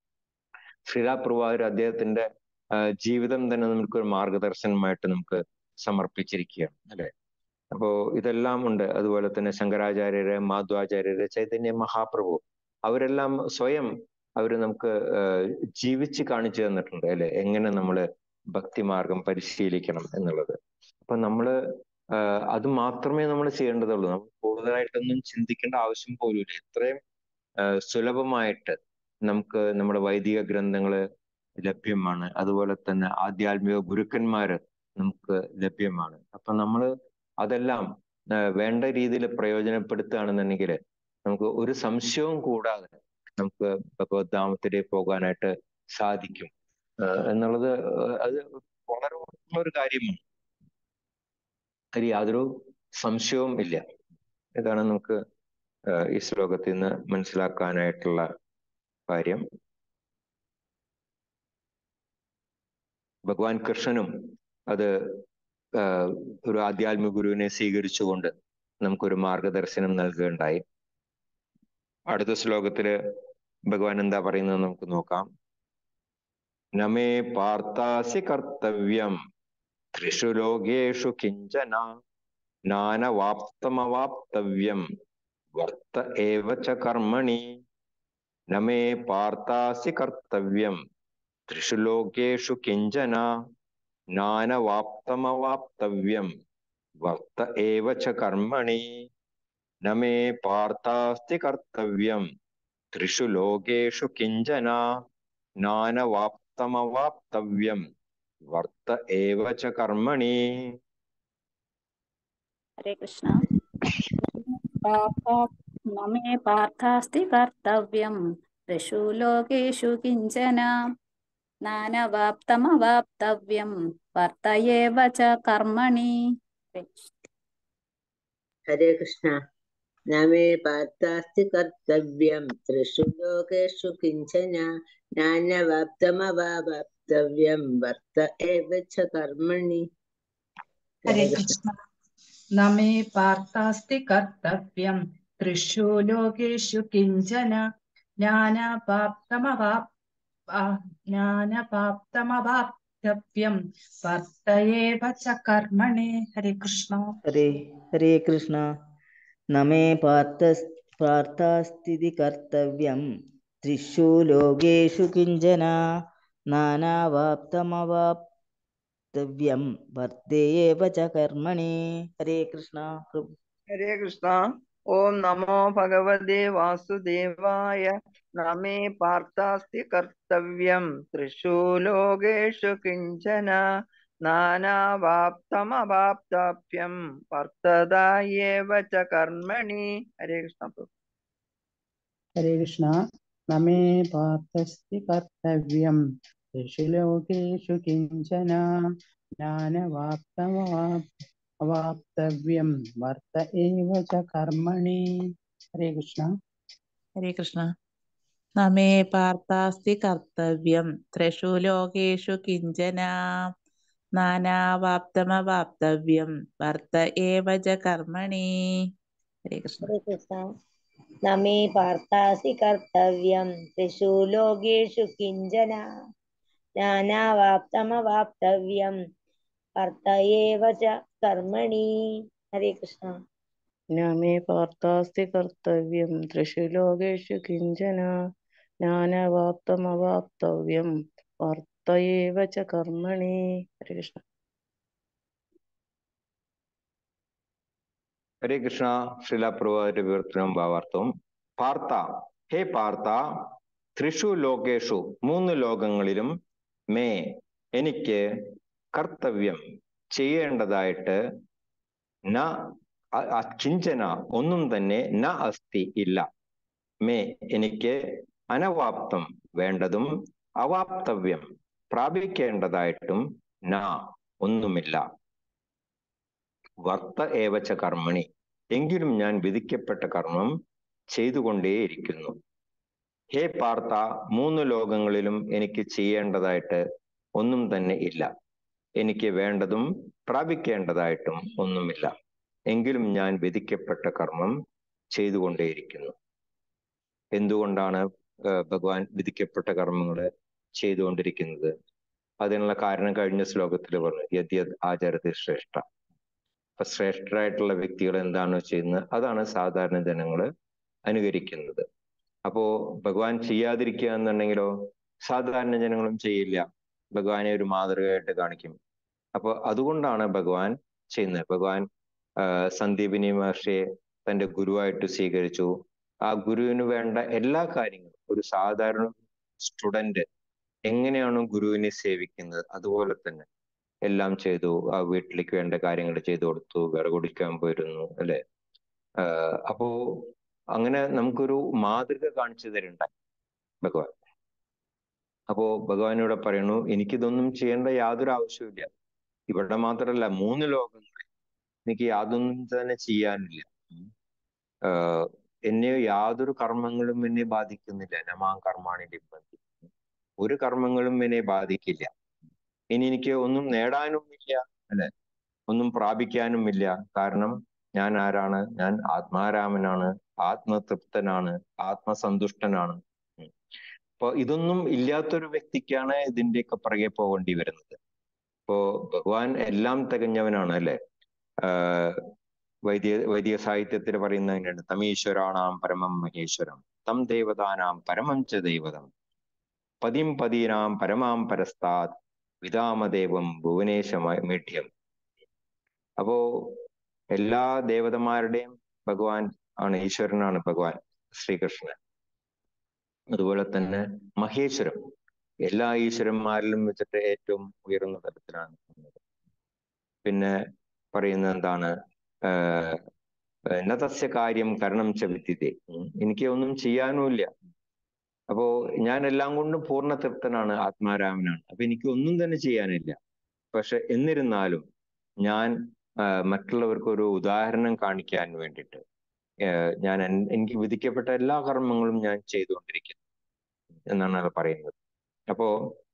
ശ്രീരാ പ്രഭുവാദര് അദ്ദേഹത്തിന്റെ ആഹ് ജീവിതം തന്നെ നമുക്ക് ഒരു മാർഗദർശനമായിട്ട് നമുക്ക് സമർപ്പിച്ചിരിക്കുകയാണ് അല്ലെ അപ്പോ ഇതെല്ലാം ഉണ്ട് അതുപോലെ തന്നെ ശങ്കരാചാര്യര് മാധ്വാചാര്യര് ചൈതന്യ മഹാപ്രഭു അവരെല്ലാം സ്വയം അവര് നമുക്ക് ആഹ് ജീവിച്ച് കാണിച്ചു തന്നിട്ടുണ്ട് അല്ലെ എങ്ങനെ നമ്മള് ഭക്തിമാർഗം പരിശീലിക്കണം എന്നുള്ളത് അപ്പൊ നമ്മള് ആഹ് അത് മാത്രമേ നമ്മൾ ചെയ്യേണ്ടതുള്ളൂ നമ്മൾ കൂടുതലായിട്ടൊന്നും ചിന്തിക്കേണ്ട ആവശ്യം പോലുമില്ല ഇത്രയും ആഹ് സുലഭമായിട്ട് നമുക്ക് നമ്മുടെ വൈദിക ഗ്രന്ഥങ്ങള് ലഭ്യമാണ് അതുപോലെ തന്നെ ആധ്യാത്മിക ഗുരുക്കന്മാര് നമുക്ക് ലഭ്യമാണ് അപ്പൊ നമ്മള് അതെല്ലാം ആഹ് വേണ്ട രീതിയിൽ പ്രയോജനപ്പെടുത്തുകയാണെന്നുണ്ടെങ്കിൽ നമുക്ക് ഒരു സംശയവും കൂടാതെ നമുക്ക് ഭഗവത്ധാമത്തിലേക്ക് പോകാനായിട്ട് സാധിക്കും ആഹ് എന്നുള്ളത് ആഹ് അത് വളരെ ഉറപ്പുള്ള ഒരു കാര്യമാണ് അതിൽ യാതൊരു സംശയവും ഇല്ല ഇതാണ് നമുക്ക് ഏഹ് ഈ ശ്ലോകത്തിൽ നിന്ന് മനസ്സിലാക്കാനായിട്ടുള്ള കാര്യം ഭഗവാൻ കൃഷ്ണനും അത് ഏഹ് ഒരു ആധ്യാത്മിക ഗുരുവിനെ സ്വീകരിച്ചുകൊണ്ട് നമുക്കൊരു മാർഗദർശനം നൽകുകയുണ്ടായി അടുത്ത ശ്ലോകത്തില് ഭഗവാൻ എന്താ പറയുന്നത് നമുക്ക് നോക്കാം നമേ പാർത്ഥാസി കർത്തവ്യം ത്രിഷു ലോകേഷു കിഞ്ചന നാനവാപ്തമവാപ്തവ്യം വർത്ത ഏവ ച കർമ്മണി നമേ പാർത്ഥാസി കർത്തവ്യം ത്രിഷു ലോകേഷു കിഞ്ചന നാനവാപ്തമവാപ്തവ്യം വർത്ത ഏവ ച കർമ്മണി നമേ പാർത്ഥാസ്തി കർത്തവ്യം ത്രിഷു ലോകേഷു കിഞ്ചന നാനവാപ്തമവാപ്തവ്യം വർത്ത ഏവ ച കർമ്മണി ഹരേ കൃഷ്ണ പാർത്ഥ- ന മേ പാർത്ഥാസ്തി കർത്തവ്യം ത്രിഷു ലോകേഷു കിഞ്ചന നാനവാപ്തമവാപ്തവ്യം വർത്ത ഏവ ച കർമ്മണി ഹരേ കൃഷ്ണ ഹരേ കൃഷ്ണ നമേ പാർത്ഥാസ്തി കർത്തവ്യം ത്രിഷു ലോകേഷു കിഞ്ചന നാനവാപ്തമവാപ്തവ്യം വർത്ത ഏവ ച കർമ്മണി ഹരേ കൃഷ്ണ നമേ പാർത്ഥാസ്തി കർത്തവ്യം ത്രിഷു ലോകേഷു കിഞ്ചന ജ്ഞാനപാപ്തമവാപ് ജ്ഞാനപാപ്തമവാപ്തവ്യം വർത്തയേവ ച കർമ്മണേ ഹരേ കൃഷ്ണ ഹരേ ഹരേ കൃഷ്ണ നമേ പാർത്ഥ പാർത്ഥാസ്ഥിതി കർത്തവ്യം ത്രിഷു ലോകേഷു കിഞ്ചന നാനാവാപ്തമവാപ്തവ്യം വർത്തേയേവ ച കർമ്മണി ഹരേ കൃഷ്ണ പ്രഭു ഹരേ കൃഷ്ണ ഓം നമോ ഭഗവതേ വാസുദേവായ നമേ പാർത്ഥാസ്തി കർത്തവ്യം ത്രിഷു ലോകേഷു കിഞ്ചന നാനാവാപ്തമവാപ്താഭ്യം വർത്തതായേവ ച കർമ്മണി ഹരേ കൃഷ്ണ പ്രഭു ഹരേ കൃഷ്ണ നമേ പാർത്ഥസ്തി കർത്തവ്യം ത്രിഷു ലോകേഷു കിഞ്ചന ജ്ഞാനവാപ്തമവാപ്തവ്യം വർത്ത ഏവ ച കർമ്മണി ഹരേ കൃഷ്ണ ഹരേ കൃഷ്ണ നമേ പാർത്ഥാസ്തി കർത്തവ്യം ത്രിഷു ലോകേഷു കിഞ്ചന നാനാവാപ്തമവാപ്തവ്യം വർത്ത ഏവ ച കർമ്മണി ഹരേ കൃഷ്ണ ഹരേ കൃഷ്ണ നമേ പാർത്ഥാസി കർത്തവ്യം ത്രിഷു ലോകേഷു കിഞ്ചന നാനാവാപ്തമവാപ്തവ്യം വർത്ത ഏവ ച കർമ്മണി ഹരേ കൃഷ്ണ നമേ പാർത്ഥാസ്തി കർത്തവ്യം ത്രിഷു ലോകേഷു കിഞ്ചന ജ്ഞാനവാപ്തമവാപ്തവ്യം വർത്തയേവ ച കർമ്മണി ഹരേ കൃഷ്ണ ഹരേ കൃഷ്ണ ശിലാപ്രഭാതിന്റെ വിവർത്തനവും ഭാവാർത്ഥവും പാർത്ത ഹേ പാർത്ത ത്രിഷു ലോകേഷു മൂന്ന് ലോകങ്ങളിലും മേ എനിക്ക് കർത്തവ്യം ചെയ്യേണ്ടതായിട്ട് ന അ- അ- കിഞ്ചന ഒന്നും തന്നെ ന അസ്തി ഇല്ല മേ എനിക്ക് അനവാപ്തം വേണ്ടതും അവാപ്തവ്യം പ്രാപിക്കേണ്ടതായിട്ടും ന ഒന്നുമില്ല വർത്ത ഏവച്ച കർമ്മണി എങ്കിലും ഞാൻ വിധിക്കപ്പെട്ട കർമ്മം ചെയ്തുകൊണ്ടേയിരിക്കുന്നു ഹേ പാർത്ത മൂന്ന് ലോകങ്ങളിലും എനിക്ക് ചെയ്യേണ്ടതായിട്ട് ഒന്നും തന്നെ ഇല്ല എനിക്ക് വേണ്ടതും പ്രാപിക്കേണ്ടതായിട്ടും ഒന്നുമില്ല എങ്കിലും ഞാൻ വിധിക്കപ്പെട്ട കർമ്മം ചെയ്തുകൊണ്ടേയിരിക്കുന്നു എന്തുകൊണ്ടാണ് ഏർ ഭഗവാൻ വിധിക്കപ്പെട്ട കർമ്മങ്ങൾ ചെയ്തുകൊണ്ടിരിക്കുന്നത് അതിനുള്ള കാരണം കഴിഞ്ഞ ശ്ലോകത്തിൽ പറഞ്ഞു യദ്യത് ആചാരത്തിൽ ശ്രേഷ്ഠ അപ്പൊ ശ്രേഷ്ഠരായിട്ടുള്ള വ്യക്തികൾ എന്താണോ ചെയ്യുന്നത് അതാണ് സാധാരണ ജനങ്ങൾ അനുകരിക്കുന്നത് അപ്പോ ഭഗവാൻ ചെയ്യാതിരിക്കുക എന്നുണ്ടെങ്കിലോ സാധാരണ ജനങ്ങളും ചെയ്യില്ല ഭഗവാനെ ഒരു മാതൃകയായിട്ട് കാണിക്കും അപ്പൊ അതുകൊണ്ടാണ് ഭഗവാൻ ചെയ്യുന്നത് ഭഗവാൻ ആഹ് സന്ദീപിനി മഹർഷിയെ തന്റെ ഗുരുവായിട്ട് സ്വീകരിച്ചു ആ ഗുരുവിന് വേണ്ട എല്ലാ കാര്യങ്ങളും ഒരു സാധാരണ സ്റ്റുഡന്റ് എങ്ങനെയാണോ ഗുരുവിനെ സേവിക്കുന്നത് അതുപോലെ തന്നെ എല്ലാം ചെയ്തു ആ വീട്ടിലേക്ക് വേണ്ട കാര്യങ്ങൾ ചെയ്തു കൊടുത്തു വിറകൊടിക്കാൻ പോയിരുന്നു അല്ലെ ആഹ് അപ്പോ അങ്ങനെ നമുക്കൊരു മാതൃക കാണിച്ചു തരുണ്ടായി ഭഗവാൻ അപ്പോ ഭഗവാൻ ഇവിടെ പറയുന്നു എനിക്കിതൊന്നും ചെയ്യേണ്ട യാതൊരു ആവശ്യമില്ല ഇവിടെ മാത്രമല്ല മൂന്ന് ലോകങ്ങളിൽ എനിക്ക് യാതൊന്നും തന്നെ ചെയ്യാനില്ല ആഹ് എന്നെ യാതൊരു കർമ്മങ്ങളും എന്നെ ബാധിക്കുന്നില്ല നമാം കർമാണി ലിംബന്തി ഒരു കർമ്മങ്ങളും എന്നെ ബാധിക്കില്ല ഇനി എനിക്ക് ഒന്നും നേടാനുമില്ല അല്ലെ ഒന്നും പ്രാപിക്കാനുമില്ല കാരണം ഞാൻ ആരാണ് ഞാൻ ആത്മാരാമനാണ് ആത്മതൃപ്തനാണ് ആത്മസന്തുഷ്ടനാണ് ഉം. അപ്പൊ ഇതൊന്നും ഇല്ലാത്തൊരു വ്യക്തിക്കാണ് ഇതിന്റെയൊക്കെ പുറകെ പോകേണ്ടി വരുന്നത് ഇപ്പോ ഭഗവാൻ എല്ലാം തികഞ്ഞവനാണ് അല്ലെ ആഹ് വൈദ്യ വൈദിക സാഹിത്യത്തിൽ പറയുന്ന അങ്ങനെയാണ് തമീശ്വരാണാം പരമം മഹേശ്വരം തം ദേവതാനാം പരമം ച ദൈവതം പതിം പതീനാം പരമാം പരസ്താത് വിതാമദേവം ഭുവനേശമീഠ്യം അപ്പോ എല്ലാ ദേവതമാരുടെയും ഭഗവാൻ ആണ് ഈശ്വരനാണ് ഭഗവാൻ ശ്രീകൃഷ്ണൻ അതുപോലെ തന്നെ മഹേശ്വരം എല്ലാ ഈശ്വരന്മാരിലും വെച്ചിട്ട് ഏറ്റവും ഉയർന്ന തലത്തിലാണ് നിൽക്കുന്നത്. പിന്നെ പറയുന്നത് എന്താണ് ആഹ് നതസ്യ കാര്യം കരണം ച വിദ്യത്തെ എനിക്ക് ഒന്നും ചെയ്യാനുമില്ല അപ്പോ ഞാൻ എല്ലാം കൊണ്ടും പൂർണ്ണ തൃപ്തനാണ് ആത്മാരാമനാണ് അപ്പൊ എനിക്ക് ഒന്നും തന്നെ ചെയ്യാനില്ല പക്ഷെ എന്നിരുന്നാലും ഞാൻ ആഹ് മറ്റുള്ളവർക്ക് ഒരു ഉദാഹരണം കാണിക്കാൻ വേണ്ടിയിട്ട് ആഹ് ഞാൻ എൻ- എനിക്ക് വിധിക്കപ്പെട്ട എല്ലാ കർമ്മങ്ങളും ഞാൻ ചെയ്തുകൊണ്ടിരിക്കുന്നു എന്നാണ് അത് പറയുന്നത് അപ്പോ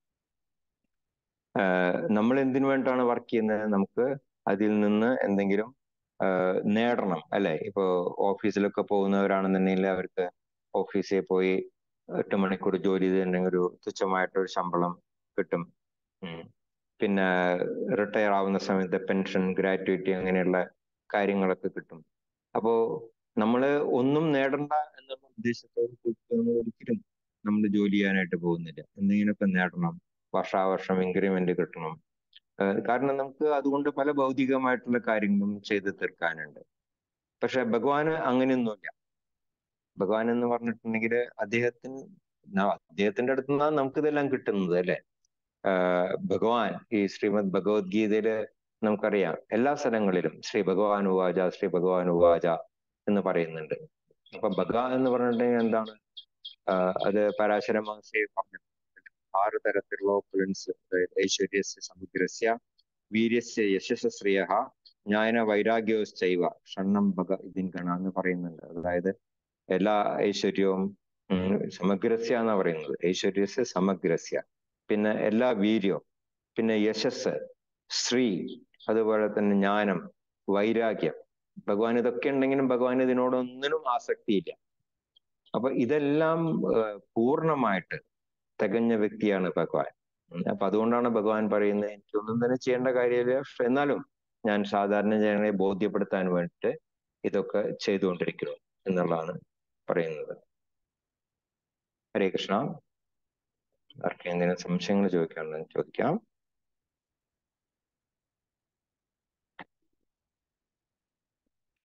ആഹ് നമ്മൾ എന്തിനു വേണ്ടിയിട്ടാണ് വർക്ക് ചെയ്യുന്നത് നമുക്ക് അതിൽ നിന്ന് എന്തെങ്കിലും ആഹ് നേടണം അല്ലെ ഇപ്പോ ഓഫീസിലൊക്കെ പോകുന്നവരാണെന്നുണ്ടെങ്കിൽ അവർക്ക് ഓഫീസിൽ പോയി എട്ട് മണിക്കൂർ ജോലി ചെയ്തിട്ടുണ്ടെങ്കിൽ ഒരു തുച്ഛമായിട്ടൊരു ശമ്പളം കിട്ടും ഉം. പിന്നെ റിട്ടയർ ആവുന്ന സമയത്ത് പെൻഷൻ ഗ്രാറ്റുവിറ്റി അങ്ങനെയുള്ള കാര്യങ്ങളൊക്കെ കിട്ടും അപ്പോ നമ്മള് ഒന്നും നേടണ്ട എന്നുള്ള ഉദ്ദേശത്തോട് കൂടി നമ്മൾ ഒരിക്കലും നമ്മൾ ജോലി ചെയ്യാനായിട്ട് പോകുന്നില്ല എന്തെങ്കിലുമൊക്കെ നേടണം വർഷാവർഷം ഇൻക്രിമെന്റ് കിട്ടണം ആഹ് കാരണം നമുക്ക് അതുകൊണ്ട് പല ഭൗതികമായിട്ടുള്ള കാര്യങ്ങളും ചെയ്തു തീർക്കാനുണ്ട് പക്ഷെ ഭഗവാന് അങ്ങനെയൊന്നുമില്ല ഭഗവാൻ എന്ന് പറഞ്ഞിട്ടുണ്ടെങ്കിൽ അദ്ദേഹത്തിന് ന- അദ്ദേഹത്തിന്റെ അടുത്ത് നിന്നാണ് നമുക്കിതെല്ലാം കിട്ടുന്നത് അല്ലെ ആഹ് ഭഗവാൻ ഈ ശ്രീമദ് ഭഗവത്ഗീതയില് നമുക്കറിയാം എല്ലാ സ്ഥലങ്ങളിലും ശ്രീ ഭഗവാൻ ഉവാച ശ്രീ ഭഗവാൻ ഉവാച എന്ന് പറയുന്നുണ്ട് അപ്പൊ ഭഗവാൻ എന്ന് പറഞ്ഞിട്ടുണ്ടെങ്കിൽ എന്താണ് ആഹ് അത് പരാശര മഹർഷി പറഞ്ഞു ആറ് തരത്തിലുള്ള ഓപ്പുലൻസ് ഐശ്വര്യസ്യ സമുദ്രസ്യ വീര്യസ്യ യശസ്ശ്രിയ ജ്ഞാന വൈരാഗ്യോശ്ചൈവ ഷണ്ണം ഭഗ ഇതിൻകണ എന്ന് പറയുന്നുണ്ട് അതായത് എല്ലാ ഐശ്വര്യവും ഉം, സമഗ്രസ്യ എന്നാ പറയുന്നത് ഐശ്വര്യസ്യ സമഗ്രസ്യ പിന്നെ എല്ലാ വീര്യവും പിന്നെ യശസ് ശ്രീ അതുപോലെ തന്നെ ജ്ഞാനം വൈരാഗ്യം ഭഗവാൻ ഇതൊക്കെ ഉണ്ടെങ്കിലും ഭഗവാൻ ഇതിനോടൊന്നിനും ആസക്തിയില്ല അപ്പൊ ഇതെല്ലാം ഏഹ്, പൂർണ്ണമായിട്ട് തികഞ്ഞ വ്യക്തിയാണ് ഭഗവാൻ ഉം, അപ്പൊ അതുകൊണ്ടാണ് ഭഗവാൻ പറയുന്നത് എനിക്കൊന്നും തന്നെ ചെയ്യേണ്ട കാര്യമില്ല പക്ഷെ എന്നാലും ഞാൻ സാധാരണ ജനങ്ങളെ ബോധ്യപ്പെടുത്താൻ വേണ്ടിയിട്ട് ഇതൊക്കെ ചെയ്തുകൊണ്ടിരിക്കുന്നു എന്നുള്ളതാണ് പറയുന്നത് ഹരേ കൃഷ്ണ ആർക്കെന്തെങ്കിലും സംശയങ്ങൾ ചോദിക്കാനുണ്ടെങ്കിൽ ചോദിക്കാം